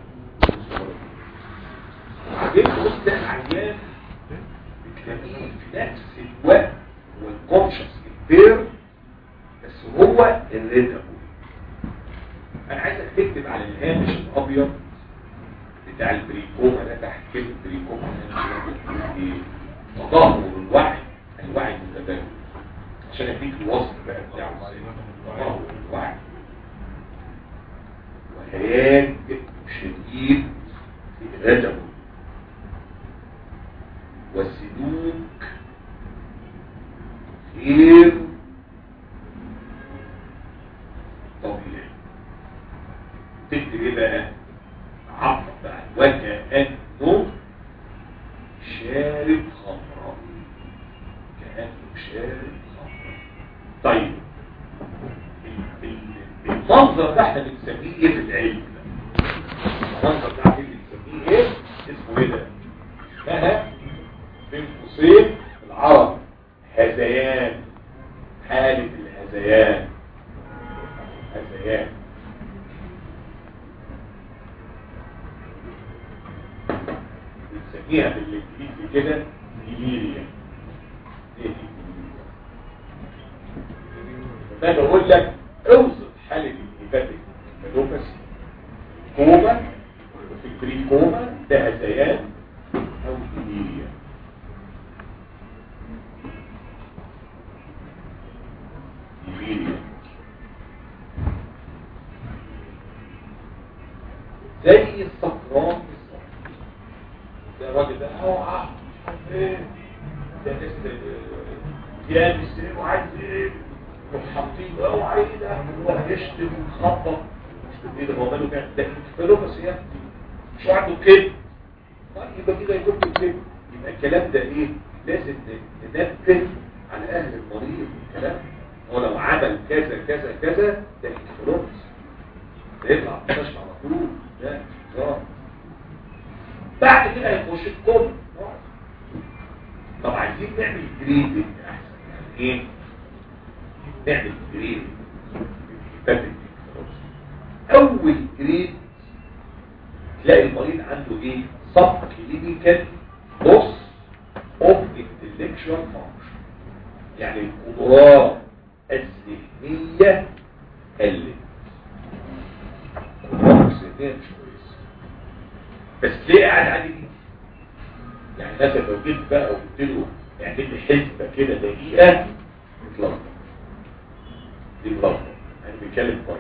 وبعدين تبص تلاقي العيان بتلاقيه في نفس الوقت والكونشس البير بس هو الريتابل انا عايزك تكتب على الهامش الابيض بتاع البريكوما ده تحت كلمه بريكوما ايه تدهور الوعي الوعي المتبادل عشان اديك الوصف بقى بتاعه ازاي تدهور الوعي وهياج شديد في الرجل والسلوك غير طبيعي تكتب ايه بقى عطف بقى وكأنه شارب خمرة كأنه شارب خمرة طيب ال- ال- المنظر ده احنا بنسميه ايه في العلم ده؟ المنظر ده احنا بنسميه ايه اسمه ايه ده اسمها بين قوسين العرب هذيان حالة الهذيان هذيان بنسميها بالانجليزي كده ديليريا ايه دي فانا بقول لك اوصف حالة الهيباتيك ميلوباس كوما في البري كوما ده هذيان او ديليريا ديليريا زي السكران بالظبط ده الراجل ده اوعى مش عارف ايه ده ناس جاب السرير وعايز ايه يروح حاطين اوعى ايه ده هو هيشتم ويخبط مش ايه ده هو ماله كده ده كفلوه بس يعني مش عنده كده طيب يبقى كده يكون كده يبقى الكلام ده ايه لازم ننبه على اهل المريض الكلام هو لو عمل كذا كذا كذا ده انفلونس ده يطلع المستشفى على طول ده انفجار بعد كده هيخش الكوم طب عايزين نعمل جريدنج احسن يعني ايه نعمل جريد اول جريد تلاقي المريض عنده ايه سب كلينيكال بوس اوف انتلكشوال فانكشن يعني القدرات الذهنية قلت الرغبة الذهنية مش كويسة بس ليه قاعد عليه كده؟ يعني مثلا لو جيت بقى وقلت له اعمل لي حسبة كده دقيقة يتلخبط دي بلخبط يعني بيتكلم كويس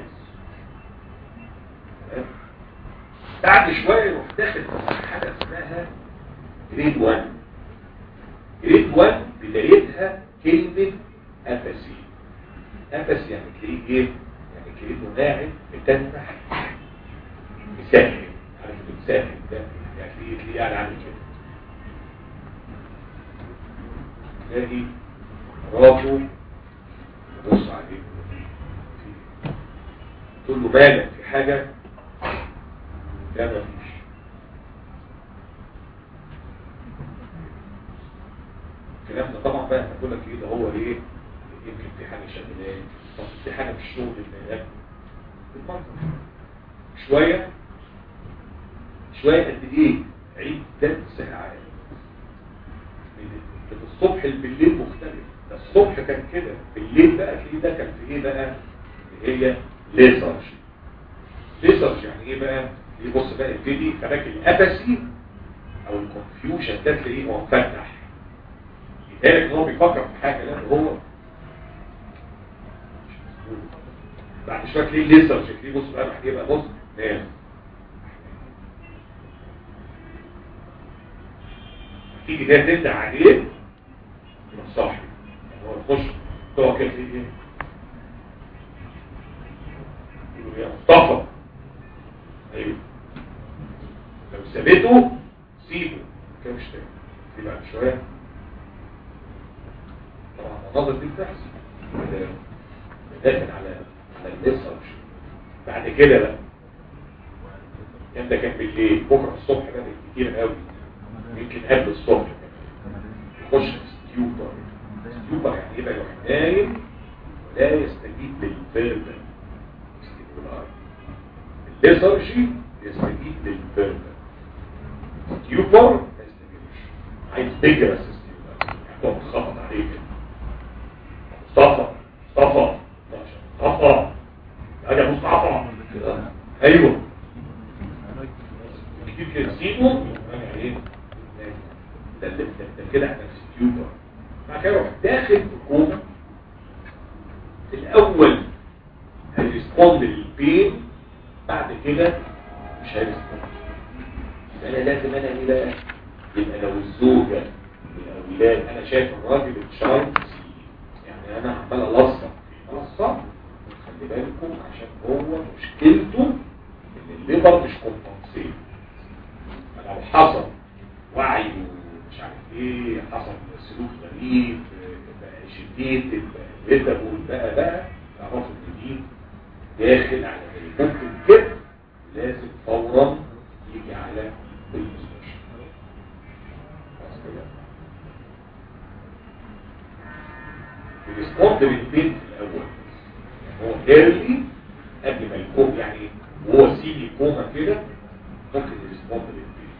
تمام؟ بعد شوية يروح داخل في حاجة اسمها جريد 1 جريد 1 بدايتها كلمة أفسي أفسي يعني تلاقيه ايه؟ يعني كلمة ناعم متنح مساهم عارف المساهم ده يعني تلاقيه تلاقيه قاعد عامل كده تلاقي راسه بص عليه تقول له مالك في حاجة لا مفيش الكلام ده طبعا بقى هقول لك ايه ده هو ايه يمكن في حاجه شغلاه طب في حاجه في الشغل اللي بالمنظر شويه شويه قد ايه عيد ثلاث ساعات من الصبح بالليل مختلف ده الصبح كان كده بالليل بقى تلاقيه ده كان في ايه بقى اللي هي ليزرج ليزرج يعني ايه بقى يبص بقى يبتدي فراك الابسي او الكونفيوجن ده تلاقيه هو مفتح يتهيألك ان هو بيفكر في حاجه لا ده هو بعد شويه تلاقيه ليزرج تلاقيه بص بقى راح يبقى بص نام تيجي ده تبدا عليه يبقى صاحي يعني هو يخش تقعد كده تلاقيه ايه يقول يا مصطفى ايوه لو سابته سيبه كده مش تاني دي بعد شويه طبعا المناظر دي بتحصل داخل على على النصر بعد كده بقى كان ده كان بالليل بكره الصبح بقى كتير قوي يمكن قبل الصبح يخش في ستيوبر ستيوبر يعني ايه بقى يروح نايم ولا يستجيب للفيربل الليزرجي يستجيب للفيربل ستيوبر ما يستجيبش عايز بيجرس ستيوبر يعني خبط عليه كده مصطفى مصطفى مصطفى يا مصطفى كده ايوه كتير كده سيبه يعني ايه ده ده ده كده احنا في ستيوبر بعد كده يروح داخل في كوما الاول هيرسبوند للبين بعد كده مش هيرسبوند يبقى انا لازم انا ايه بقى يبقى لو الزوجه الاولاد انا شايف الراجل الشايلد يعني انا عمال الصق في الصق خلي بالكم عشان هو مشكلته ان الليبر مش كومبنسيت لو حصل وعي مش عارف ايه حصل سلوك غريب بقى شديد بقى بقى بقى تعرفوا ان دي داخل على ممكن كده لازم فورا يجي على المستشفى بس كده الريسبوند بالبيت في الاول هو ايرلي قبل ما يكون يعني وهو سيدي كوما كده ممكن الريسبوند بالبيت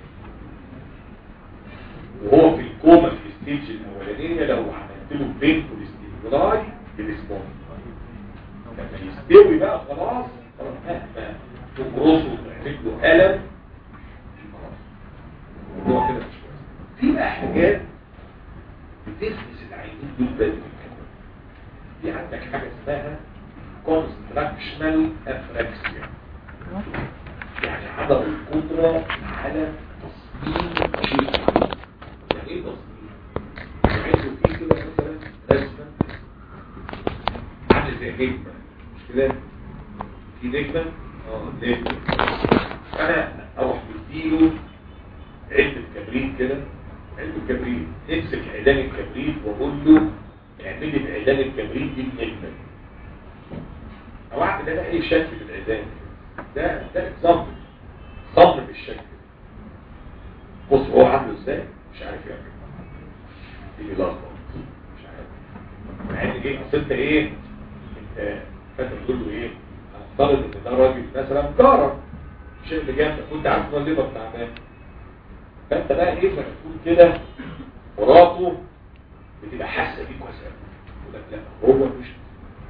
وهو في الكوما في الستيج الاولانيه لو عملت له بين والاستيمولاي بالريسبوند لما يستوي بقى خلاص خلاص مهما تبرصه وتعمل له الم خلاص الموضوع كده مش كويس في بقى حاجات بتخلص العينين دول بدري في عندك حاجة اسمها constructional apraxia يعني عدم القدرة على تصميم شيء يعني ايه تصميم؟ يعني في كده مثلا رسمة عامل زي نجمة مش كده؟ في نجمة؟ اه نجمة انا اروح مديله علبة كبريت كده علبة كبريت امسك عيدان الكبريت واقول له اعملي بعيدان الكبريت دي بنجمة او اعمل انا اي شكل بالعيدان ده ده اكزامبل صمم بالشكل بص هو عامله ازاي مش عارف يعمل تيجي لخبط مش عارف مع ان جه اصل انت ايه انت فانت بتقول له ايه هنفترض ان ده راجل مثلا جارك الشيء اللي جنبك وانت عارف ان هو الليبر تعبان فانت بقى ايه لما تكون كده مراته بتبقى حاسه بيك واسع يقول لك لا هو مش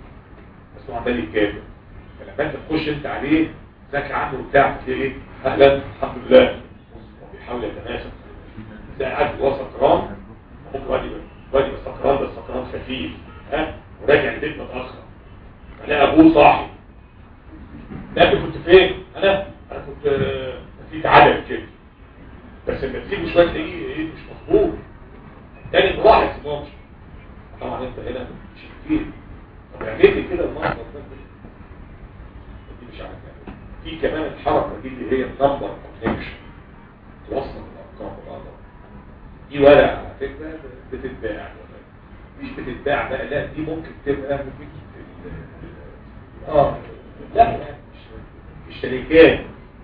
بس هو عمال يتكلم فلما انت تخش انت عليه ذاك عنه بتاع تلاقي ايه اهلا الحمد لله هو بيحاول يتناسب ده قاعد جوه سكران ممكن وادي وادي بس سكران بس سكران خفيف ها وراجع البيت متاخر فلاقي ابوه صاحي لا انت كنت فين انا انا كنت آه، في تعادل كده بس لما تسيبه شويه تلاقيه ايه مش مظبوط تاني واحد سيبهمش طبعا انت هنا مش كتير طب اعمل لي كده المنظر ده دي مش عارف يعني. في كمان الحركه دي اللي هي النمبر كونكشن توصل الارقام ببعضها دي ورقه على فكره بتتباع مش بتتباع بقى لا دي ممكن تبقى اه لا لا مش الشركات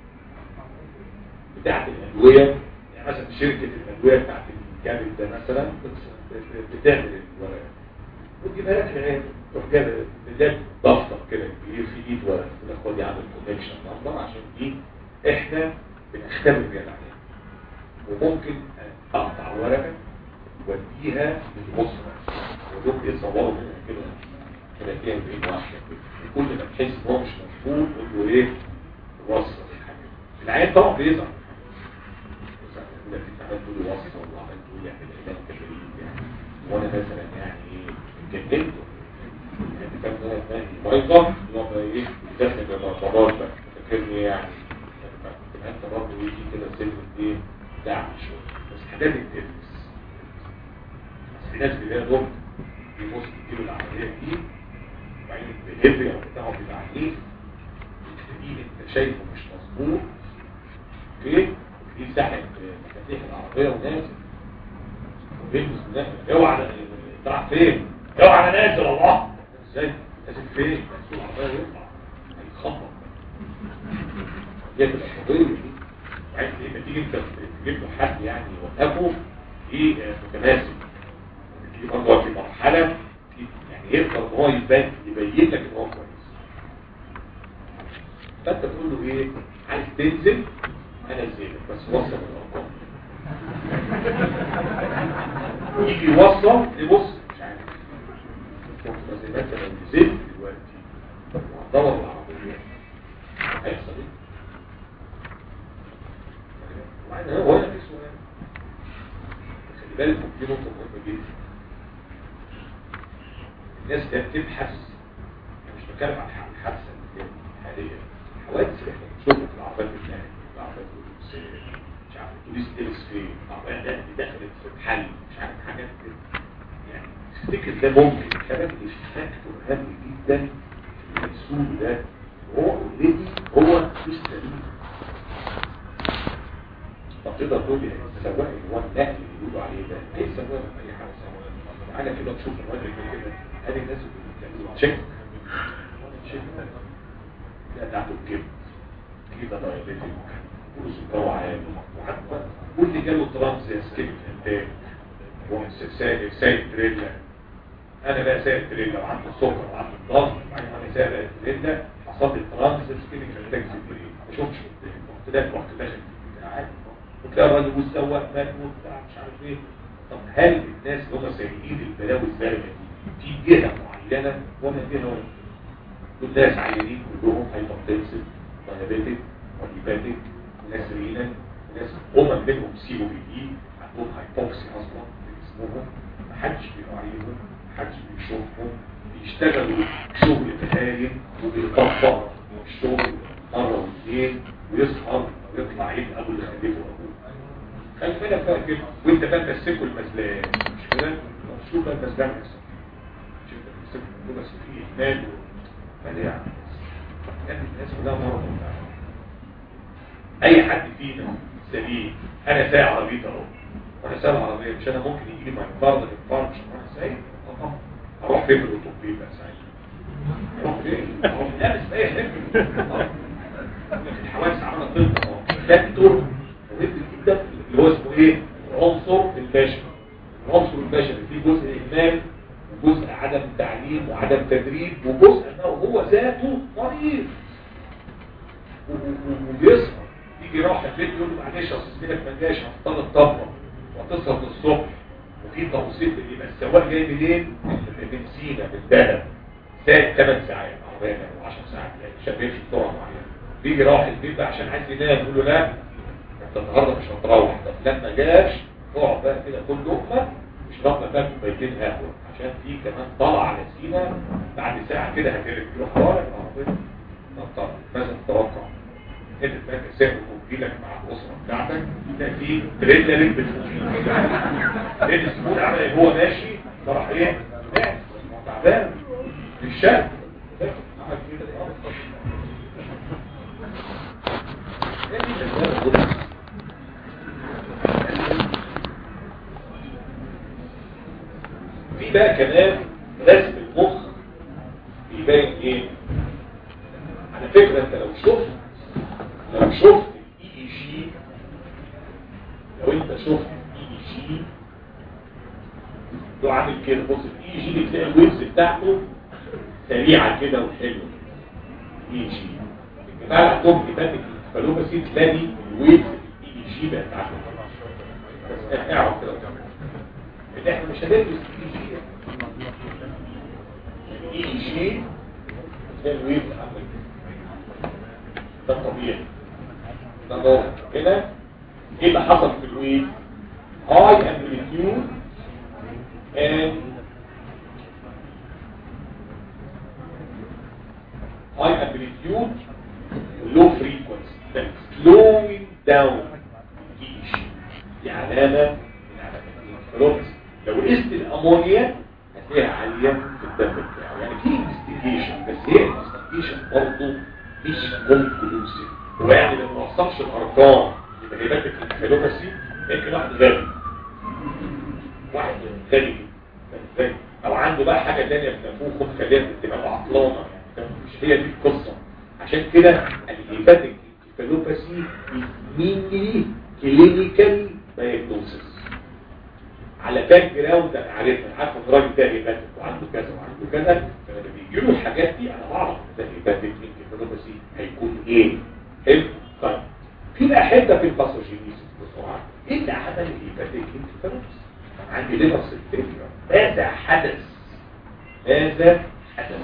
بتاعت الادويه يعني مثلا شركه الادويه بتاعت الكبد ده مثلا بت- بتعمل الورقه وتجيبها لك العين تروح جايب بدايه دفتر كده كبير في ايد ورقه تقول لك خد يا عم الكونكشن نمبر عشان دي احنا بنختبر بيها العين وممكن اقطع ورقه واديها للاسره ودول يصوروا منها كده كده فيها 40 واحده كل ما تحس ان هو مش مظبوط قول له ايه وصل الحاجه العين طبعا بيزعل بيزعل يقول لك انت عمال تقول لي وصل وعمال تقول لي اعمل علاج كبريت يعني وانا مثلا يعني ايه اتجننت يعني كان ده دماغي بايظه يبقى ايه داخل بالارتباط بقى فاكرني يعني تبقى انت برضه يجي كده سلم ايه دعم شويه بس حاجات بتلبس بس في ناس بيلاقي دول بيبص يجيبوا العمليه دي وبعدين الدليفري بتاعه بيبقى عنيف تلاقيه انت شايفه مش مظبوط اوكي في ساحه مفاتيح العربيه ونازل وبيلبس نازل اوعى راح فين اوعى انا نازل الله ازاي نازل فين نازل العربيه يطلع هيتخبط دي تبقى قضيه دي وبعدين لما تيجي انت تجيب له حد يعني يوقفه في متماسك دي برضه في مرحله يعني يقدر ان هو يبين يبين لك ان هو كويس فانت تقول له ايه عايز تنزل انا انزلك بس وصل الارقام يجي يوصل يبص مش عارف بس زي ما انت لو نزلت دلوقتي وهتدور العربيه هيحصل ايه؟ وبعدين هو هنا في سؤال خلي بالك في نقطه مهمه جدا الناس اللي بتبحث أنا مش بتكلم عن الحادثه اللي هي حاليا الحوادث اللي احنا بنشوفها في العربيات النهائيه العربيات الاتوبيسيه مش عارف الاتوبيس لبس فين العربيه ده اللي دخلت في محل مش عارف حاجات كده يعني تفتكر ده ممكن كمان مش فاكتور هام جدا في السوق ده هو اوريدي هو مش سليم طب تقدر تقول لي السواق اللي هو النقل اللي بيقولوا عليه ده ايه السواق اي حاجه سواق تعالى كده تشوف الراجل ده كده ادي الناس اللي بتعملوا تشيك تشيك لا ده عنده كبد كده دايابيتك وسكر عالي وحتى واللي جاله ترانس يا سكيب انتاج هو سايق سايق تريلا انا بقى سايق تريلا وعنده سكر وعنده ضغط وبعدين انا سايق تريلا حصل لي ترانس سكيب انتاج في البريد ما شفتش قدامي رحت داخل رحت داخل في البتاع عادي وتلاقي الراجل والسواق مات وبتاع مش عارف ايه طب هل الناس اللي هم سايقين البلاوي الزرقاء دي في جهه معينه ولا جهه ولا الناس عيانين كلهم هايبرتنسيف دايابيتك وديباتيك وناس رينا وناس هم منهم سيبوا بي عندهم هايبوكسي اصلا في جسمهم محدش بيراعيهم محدش بيشوفهم بيشتغلوا شغل بهايم وبيطبق الشغل مره واثنين ويسهر ويطلع عيد ابو اللي خلفه ابوه خلي بالك بقى كده وانت بقى تمسكه المزلان مش كده؟ شوف بقى المزلان يحصل شوف تمسكه بس في اهمال مليان يعني الناس كلها مرضى اي حد فينا سليم انا سايق عربيتي اهو وانا سايق العربيه مش انا ممكن يجي لي مايكارد الانفاركت وانا سايق طبعا اروح فين بالاوتوموبيل بقى ساعتها اروح فين اروح لابس اي حاجه لكن الحوادث عماله تطلع فاكتور مهم جدا اللي هو اسمه ايه العنصر البشري العنصر البشري فيه جزء اهمال وجزء عدم تعليم وعدم تدريب وجزء انه هو ذاته مريض وبيسهر يجي يروح البيت يقول له معلش اصل زميلك ما جاش هتضطر تطبق وهتسهر للصبح وفي توصيل يبقى السواق جاي منين؟ من سينا من دهب ساعة 8 ساعات تعبان او 10 ساعات يعني عشان بيمشي بسرعه معينه بيجي راح البيت بقى عشان عايز ينام يقول له لا انت النهارده مش هتروح طب لما جاش اقعد بقى كده كل لقمه اشرب لك بقى كوبايتين قهوه عشان في كمان طلع على سينا بعد ساعه كده هتقلب تروح طالع العربيه طب طب ماذا تتوقع؟ انت فاكر سعر لك مع الاسره بتاعتك تلاقي في تريلا لك بتفوقين لان الزبون عمل ايه هو ماشي فراح ايه؟ نام. هو تعبان في الشارع عمل كده في بقى كمان رسم المخ بيبين ايه على فكرة انت لو شفت لو شفت الاي اي جي لو انت شفت الاي اي جي لو عامل كده بص الاي جي بتلاقي الويبز بتاعته سريعة كده وحلوة الاي جي الجماعة اللي عندهم كتاب الفالوباسي تلاقي الويبز الاي جي بقت عاملة بس اعرف كده ان احنا مش هندرس الاي جي الاي جي تلاقي الويبز عاملة كده ده الطبيعي ده نور هنا ايه اللي حصل في الويف high amplitude and high amplitude low frequency that slowing down each دي علامة من علامات الفلوكس لو قست الامونيا هتلاقيها عالية في الدم بتاعه يعني في انفستيجيشن بس هي انفستيجيشن برضه مش كونكلوسيف هو يعني ما نوصلش الارقام يبقى هيبات الفلوكسي يمكن واحد غبي واحد غبي غبي او عنده بقى حاجة تانية في نفوخه مخليها تبقى عطلانة يعني مش هي دي القصة عشان كده الهيباتيك الفلوكسي مينلي كلينيكال دايجنوسيس على باك جراوند انا عارفها انا عارف الراجل ده هيباتيك وعنده كذا وعنده كذا فلما بيجي له الحاجات دي انا بعرف ده هيباتيك انكفالوباسي هيكون ايه حلو طيب في بقى حته في الباثوجينيسيس بسرعه ايه اللي عمل الهيباتيك انكفالوباسي عندي ليه نفس الفكره ماذا حدث ماذا حدث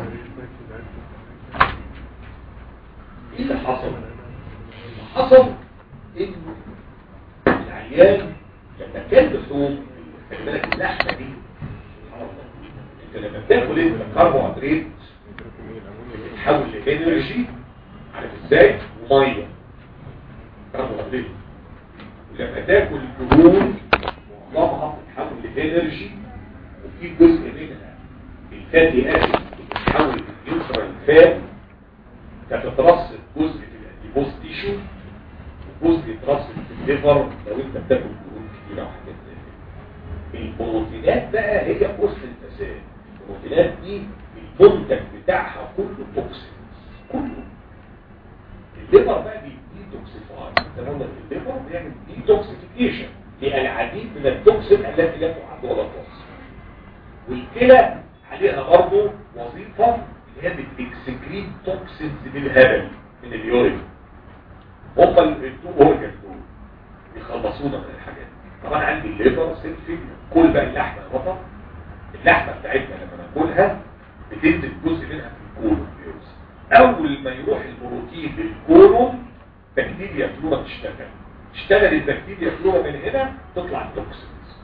ايه اللي حصل اللي حصل انه العيان لما كان لحوم خلي بالك اللحمه دي سبحان الله انت لما بتاكل انت كربوهيدرات بتتحول لانرجي عارف ازاي وميه كربوهيدرات ولما تاكل دهون معظمها بتتحول لانرجي وفي جزء منها الفاتي اسيد بتتحول لنيوترال فات فتترصد جزء في الانتيبوز تيشو وجزء يترصد في الليفر لو انت بتاكل دهون كتير او حاجات زي كده البروتينات بقى هي قص الفساد البروتينات دي المنتج بتاعها كله توكسين كله الليفر بقى بيديتوكسيفاي انت قلنا الليفر بيعمل ديتوكسيفيكيشن للعديد من التوكسين التي لا تعد ولا تحصى والكلى عليها برضه وظيفه اللي هي بتكسكريت توكسينز بالهبل من اليورين هم التو اورجن دول بيخلصونا من الحاجات دي طبعا عندي الليفر سيلفي كل بقى اللحمه يا بطل اللحمه بتاعتنا لما ناكلها بتنزل جزء منها في الكولون اول ما يروح البروتين للكولون بكتيريا فلورا تشتغل تشتغل البكتيريا فلورا من هنا تطلع التوكسينز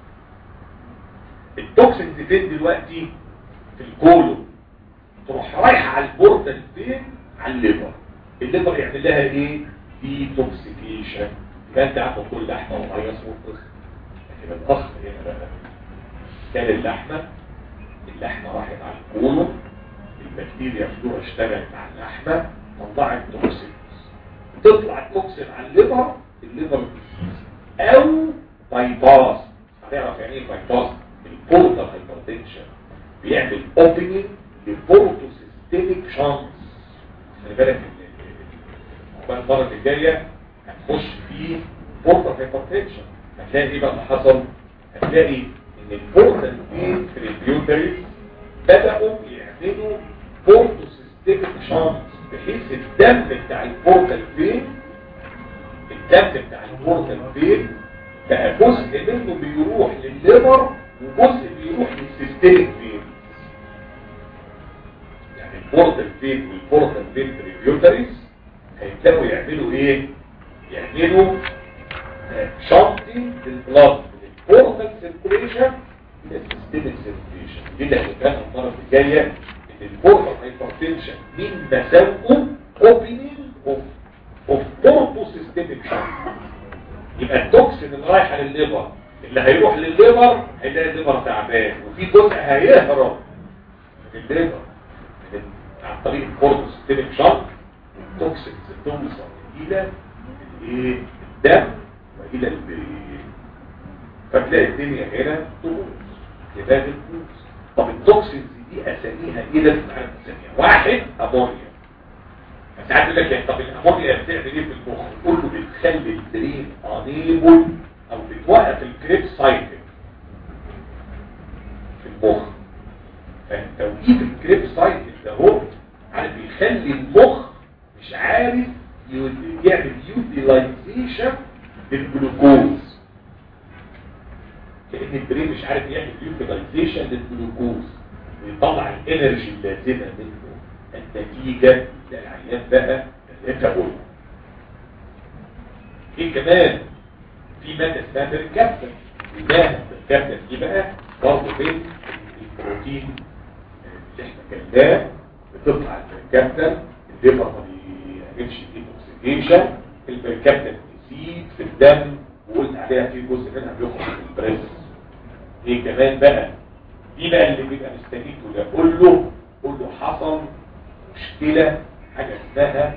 التوكسينز فين دلوقتي في الكولون تروح رايحه على البوردة فين على الليفر الليفر يعمل لها ايه ديتوكسيكيشن يبقى انت عارف كل لحمه وميه اسمه القصه لكن الاخ هنا بقى كان اللحمه اللحمه راحت على الكولون البكتيريا فلورا اشتغلت على اللحمه طلعت توكسينز تطلع التوكسين على الليفر الليفر ديزيز او بايباس هنعرف يعني ايه بايباس البورتال هايبرتنشن بيعمل اوبننج للبورتوسيستميك شانس خلي بالك عقبال المره الجايه هنخش في بورتال هايبرتنشن هتلاقي ايه بقى اللي حصل هتلاقي ان البورتال فين في البيوتريز بداوا يعملوا بورتوسيستميك شانس بحيث الدم بتاع البورتال فين الدم بتاع البورتال فين بقى جزء منه بيروح للليفر وجزء بيروح للسيستميك فين يعني البورتال فين والبورتال فين تريبيوتريز هيبداوا يعملوا ايه يعملوا شنطي للبلاد من البورتال سيركوليشن الى السيستميك سيركوليشن دي اللي هنتكلم المره الجايه ان البورتال هايبرتنشن من مساوئه اوبننج اوف اوف بورتو سيستميك شنط يبقى التوكسين اللي رايحه للليفر اللي هيروح للليفر هيلاقي الليفر تعبان وفي جزء هيهرب من الليفر من عن طريق البورتو سيستميك شنط التوكسين توصل الى الايه الدم والى البرين فتلاقي الدنيا هنا تبوظ كده بتبوظ طب التوكسينز دي اساميها ايه لازم تعرف اساميها واحد امونيا ساعات يقول لك يعني طب الامونيا بتعمل ايه في المخ كله بتخلي البرين انيبل او بتوقف الكريب سايكل في المخ فتوقيف الكريب سايكل ده هو عارف بيخلي المخ مش عارف يعمل يوتيلايزيشن للجلوكوز كأن البرين مش عارف يعمل يوتيلايزيشن للجلوكوز ويطلع الانرجي اللازمه منه النتيجه للعيان بقى الانتابول ايه كمان في ماده اسمها بركابتن الماده بركابتن دي بقى برضه بين البروتين اللي احنا كلناه بتطلع البركابتن الليفر ما بيعملش ديتوكسيكيشن البركابتن تزيد في الدم وقلت عليها في جزء منها بيخرج من البريس ايه كمان بقى دي بقى اللي بيبقى مستنيته ده قول له قول له حصل مشكلة حاجة اسمها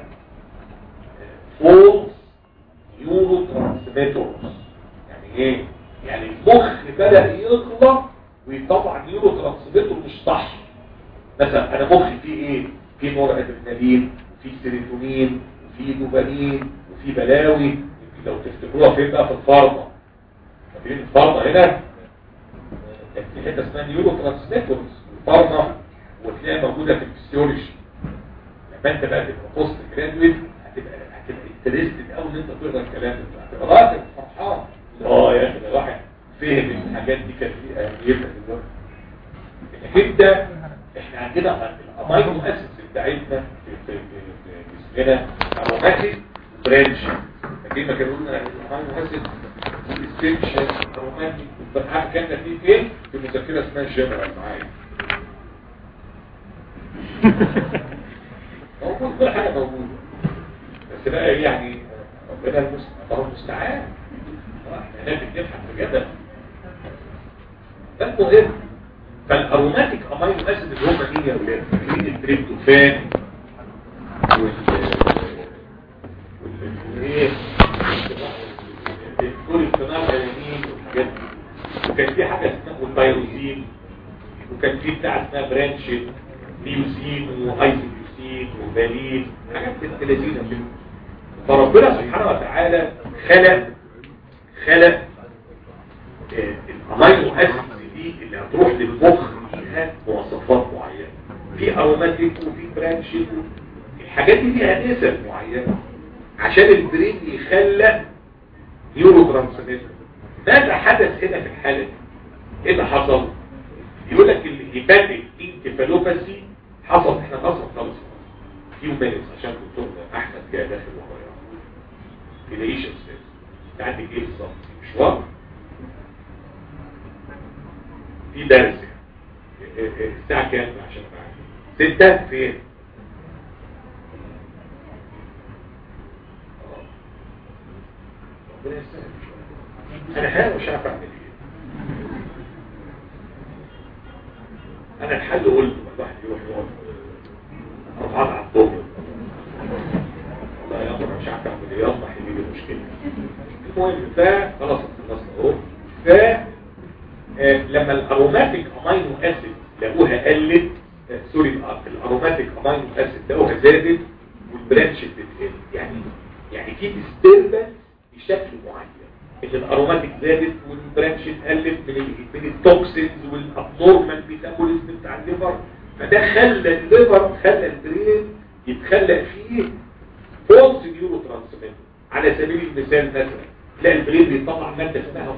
فولس نيورو ترانسميتورز يعني ايه يعني المخ بدأ يغلط ويطلع نيورو ترانسميتور مش صح مثلا انا مخي فيه ايه في نور ادرينالين وفي سيروتونين وفي دوبامين وفي بلاوي لو تفتكروها فين بقى في الفارما فاكرين الفارما هنا كان في حته اسمها نيورو ترانسميتورز الفارما وتلاقيها موجوده في الفسيولوجي لما انت بقى تبقى بوست جرادويت هتبقى هتبقى انترستد قوي ان انت تقرا الكلام ده هتبقى راضي فرحان اه يا اخي ده واحد فهم الحاجات دي كانت ليه اهميتها دلوقتي انك انت احنا عندنا الامينو اسيدز بتاعتنا في في في جسمنا اروماتيك برانش فاكرين ما كانوا قلنا الامينو اسيد اسينشال اروماتيك عارف كان فيه فين في مذكره اسمها الجنرال معايا موجود كل حاجه موجوده بس بقى ايه يعني ربنا المستعان احنا هناك بنبحث في جدل ده المهم فالاروماتيك امينو اسيد اللي هم مين يا ولاد مين التريبتوفان وال والايه الكوليسترول اليمين والحاجات دي وكان في حاجه اسمها التيروزين وكان في بتاع اسمها برانشيت بيوسين وايزوبيوسين وبالين حاجات بنت لذيذه كده فربنا سبحانه وتعالى خلق خلق الامينو اسيد دي اللي هتروح للمخ لها مواصفات معينه في اروماتيك وفي برانشيت الحاجات دي ليها نسب معينه عشان البرين يخلق نيورو ترانسميتر ماذا حدث هنا في الحاله دي ايه اللي حصل يقول لك الهيباتيك انكفالوباسي حصل احنا خلاص خالص فيو مينتس عشان دكتور احمد جاي داخل ورايا تلاقيش يا استاذ انت عندك ايه بالظبط مشوار في درس الساعه كام عشان ابقى ستة فين ربنا يسهل انا حالي مش عارف اعمل ايه انا الحل قلت الواحد يروح يقعد اروح اقعد على الظهر والله يا امر مش عارف اعمل ايه يصبح يجي لي مشكله المهم ف خلاص خلصنا اهو ف لما الاروماتيك امينو اسيد لقوها قلت سوري الاروماتيك امينو اسيد لقوها زادت والبرانش بتقل يعني يعني في ديستربنس بشكل معين ان الاروماتيك زادت والبرانش اتقلت من من التوكسينز والابنورمال ميتابوليزم بتاع الليفر فده خلى الليفر خلى البرين يتخلق فيه فولس نيورو ترانسميتر على سبيل المثال مثلا تلاقي البرين بيطلع ماده اسمها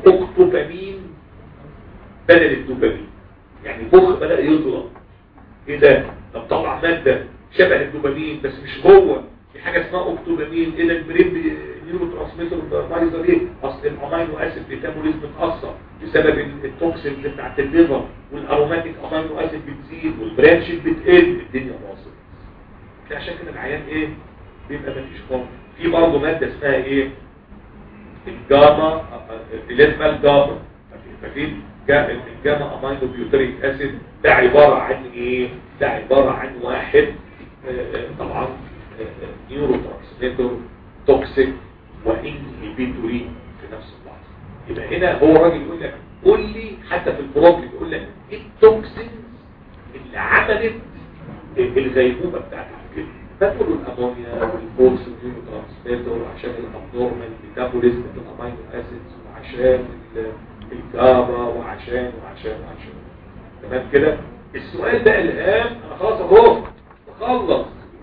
اوكتوبامين بدل الدوبامين يعني المخ بدا يضرب ايه ده طب طلع ماده شبه الدوبامين بس مش جوه في حاجه اسمها اوكتوبامين ايه ده البرين نيورو ترانسميتر بايظه ليه اصل الامينو اسيد ميتابوليزم اتاثر بسبب التوكسينز بتاعت الليفر والاروماتيك امينو اسيد بتزيد والبرانش بتقل الدنيا باظت تلاقي عشان كده العيان ايه بيبقى مفيش قوه في برضه ماده اسمها ايه الجاما اللي اسمها الجاما فاكرين جا- الجاما امينو بيوتريك اسيد ده عباره عن ايه ده عباره عن واحد آه، آه، طبعا نيورو ترانسميتر توكسيك وانهبيتوري في نفس اللحظه يبقى هنا هو الراجل يقول لك قول لي حتى في البروبلم يقول لك ايه التوكسينز اللي عملت الغيبوبه بتاعت الكلى فتقول الامونيا والفوكس والنيورو ترانسميتر عشان الابنورمال ميتابوليزم الامينو اسيدز وعشان ال- الجابا وعشان وعشان وعشان تمام كده السؤال ده الان انا خلاص اهو بخلص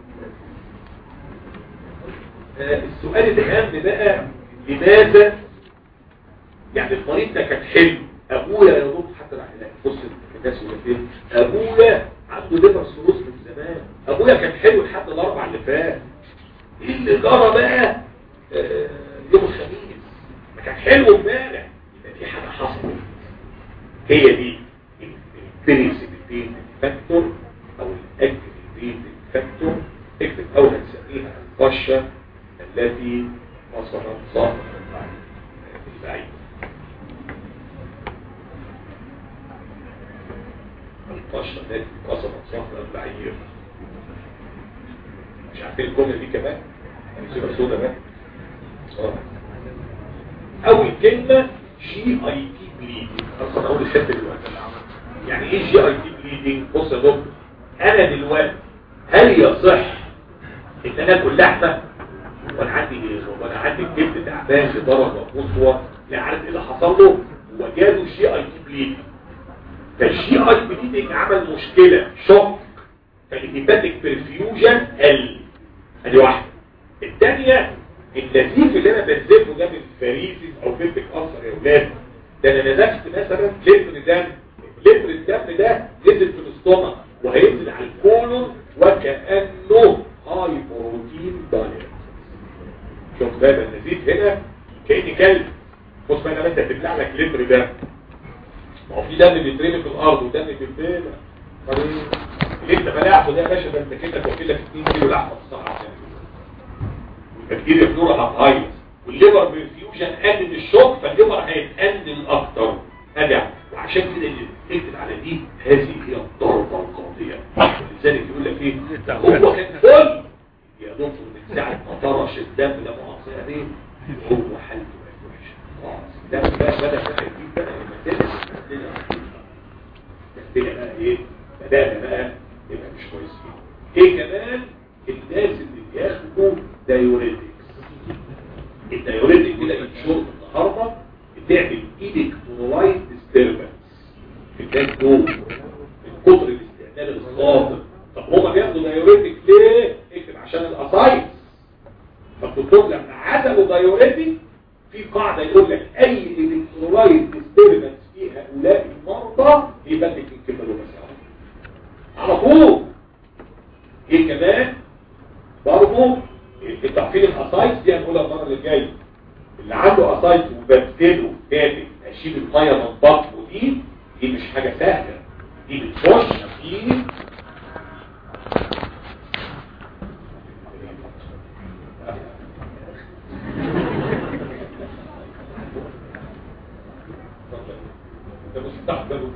آه، السؤال الأهم بقى لماذا يعني المريض ده كان حلو أبويا يا دكتور حتى راح يلاقي بص الناس ولا فين أبويا عنده ليفر سيروس من زمان أبويا كان حلو لحد الأربع اللي فات إيه اللي جرى بقى آه، يوم الخميس ما كان حلو امبارح يبقى في حاجة حصلت هي دي البريسيبيتيت فاكتور أو الأجريبيت فاكتور اكتب أو هنسميها القشة التي وصلت ظهر البعيد القشة التي وصلت ظهر البعير مش عارفين الجملة دي كمان هنسيبها سودة بقى آه. أول كلمة جي اي تي بليدنج أصلا أول الحتة دلوقتي يعني إيه جي اي تي بليدنج بص يا دكتور أنا دلوقتي هل يصح ان انا اكل لحمه وانا عندي وانا عندي الكبد تعبان لدرجه قصوى لا عارف ايه اللي حصل له وجاله شي اي تي بليدنج فالشي اي بليدنج عمل مشكله شوك فالهيباتيك برفيوجن قل ادي واحده الثانيه النزيف اللي انا بنزفه ده من فريزز او بيبك ألسر يا اولاد ده انا نزفت مثلا لتر دم لتر الدم ده نزل في الاستومك وهينزل على الكولون وكأنه هاي بروتين دايت شوف بقى النزيف هنا كأني كلب بص بقى لما انت تبلع لك لتر دم ما هو في دم بيترمي في الارض ودم بيتبلع اللي انت بلعته ده يا باشا ده انت كده واكل لك 2 كيلو لحمه في الصحراء عشان والتفكير الفلورا هتهيص والليفر بالفيوجن قلل الشوك فالليفر هيتقلل اكتر ادع وعشان كده اللي تكتب على دي هذه هي الضربه القاضيه لذلك يقول لك ايه هو كان فل يا دكتور من ساعه ما طرش الدم ده مؤاخذه دي هو حالته بقت وحشه خلاص الدم بقى بدا بقى يجيب بقى يبدل الدنيا بقى ايه بدانا بقى يبقى مش كويس فيه ايه كمان الناس اللي بياخدوا دايوريتكس الدايوريتك كده الشرب النهارده بتعمل ايدك نورايت ديستربنس في الناس دول من كتر الاستعمال الخاطئ طب هما بياخدوا دايوريتك ليه؟ اكتب عشان الاسايتس فالدكتور لما عزلوا دايوريتك في قاعده يقول لك اي الكترولايت ديستربنس في هؤلاء المرضى يبقى لك الكبالوباسي على طول ايه كمان برضه انتوا عارفين الاسايتس دي هنقولها المره اللي جايه اللي عنده اسايتس وببتله كامل اشيل الميه من بطنه دي دي مش حاجه سهله دي بتخش في ده مستقبل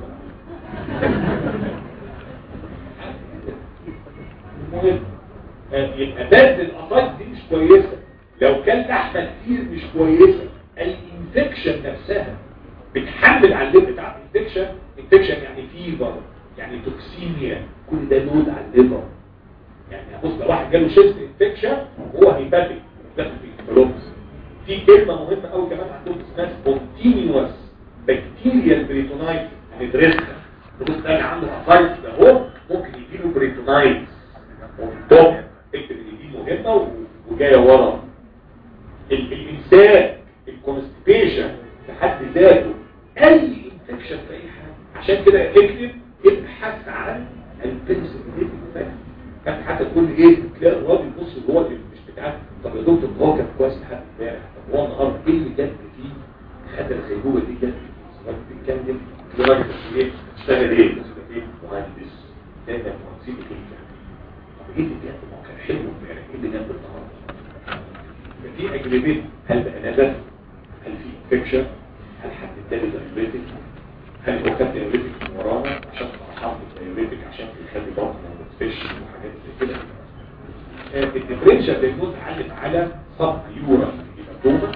المهم يبقى بس الاسايتس دي مش كويسه لو كان لحمه كتير مش كويسه الانفكشن نفسها بتحمل على الليفر بتاع الانفكشن انفكشن يعني فيفر يعني توكسيميا كل ده لود على الليفر يعني بص لو واحد جاله شيست انفكشن هو هيباتيك داخل في الكولوبس في كلمه مهمه قوي كمان عندهم اسمها سبونتينيوس بكتيريال بريتونايتس هندرسها تبص تلاقي عنده اسايتس ده هو ممكن يجيله بريتونايتس ومنتهى اكتب ان دي مهمه و- وجايه ورا ال- الامساك الكونستيبيشن في حد ذاته اي انفكشن في اي حاجه عشان كده اكتب ابحث عن البنسلين طب ايه اللي جت فيه خد الغيبوبه دي جت فيه بتتكلم لدرجه ايه اشتغل ايه ايه مهندس دايما مهندسين كده طب ايه اللي جت ما هو كان حلو امبارح ايه اللي جت النهارده في اجريمنت هل بقى ندم هل في انفكشن هل حد اداني دايوريتك هل هو كان دايوريتك من ورانا عشان فرحان بالدايوريتك عشان يخلي بطنه ما تفش وحاجات زي كده الديفرنشال دايجنوز علم على صب يورا هيماتوما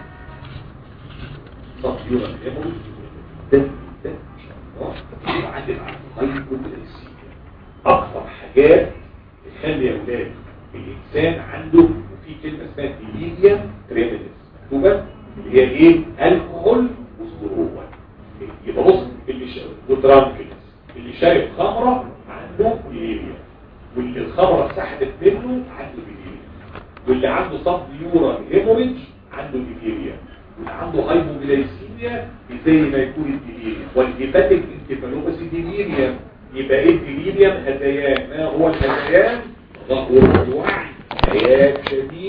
صب يورا هيماتوما ده ده ان شاء الله وعلم على هايبوكالسيميا اكثر حاجات تخلي يا اولاد الانسان عنده وفي كلمه اسمها ديليريا تريمينس مكتوبه اللي هي ايه الكحول وستروما يبقى بص اللي شارب ودرانكنس اللي شارب خمره عنده ديليريا واللي الخمره اتسحبت منه عنده ديليريا واللي عنده صف يورا هيموريج عنده ديليريا واللي عنده هايبوجلايسيميا زي ما يكون الديليريا والهيباتيك انكفالوباسي ديليريا يبقى ايه الديليريا هذيان ما هو الهذيان ظهور الوعي هياك شديد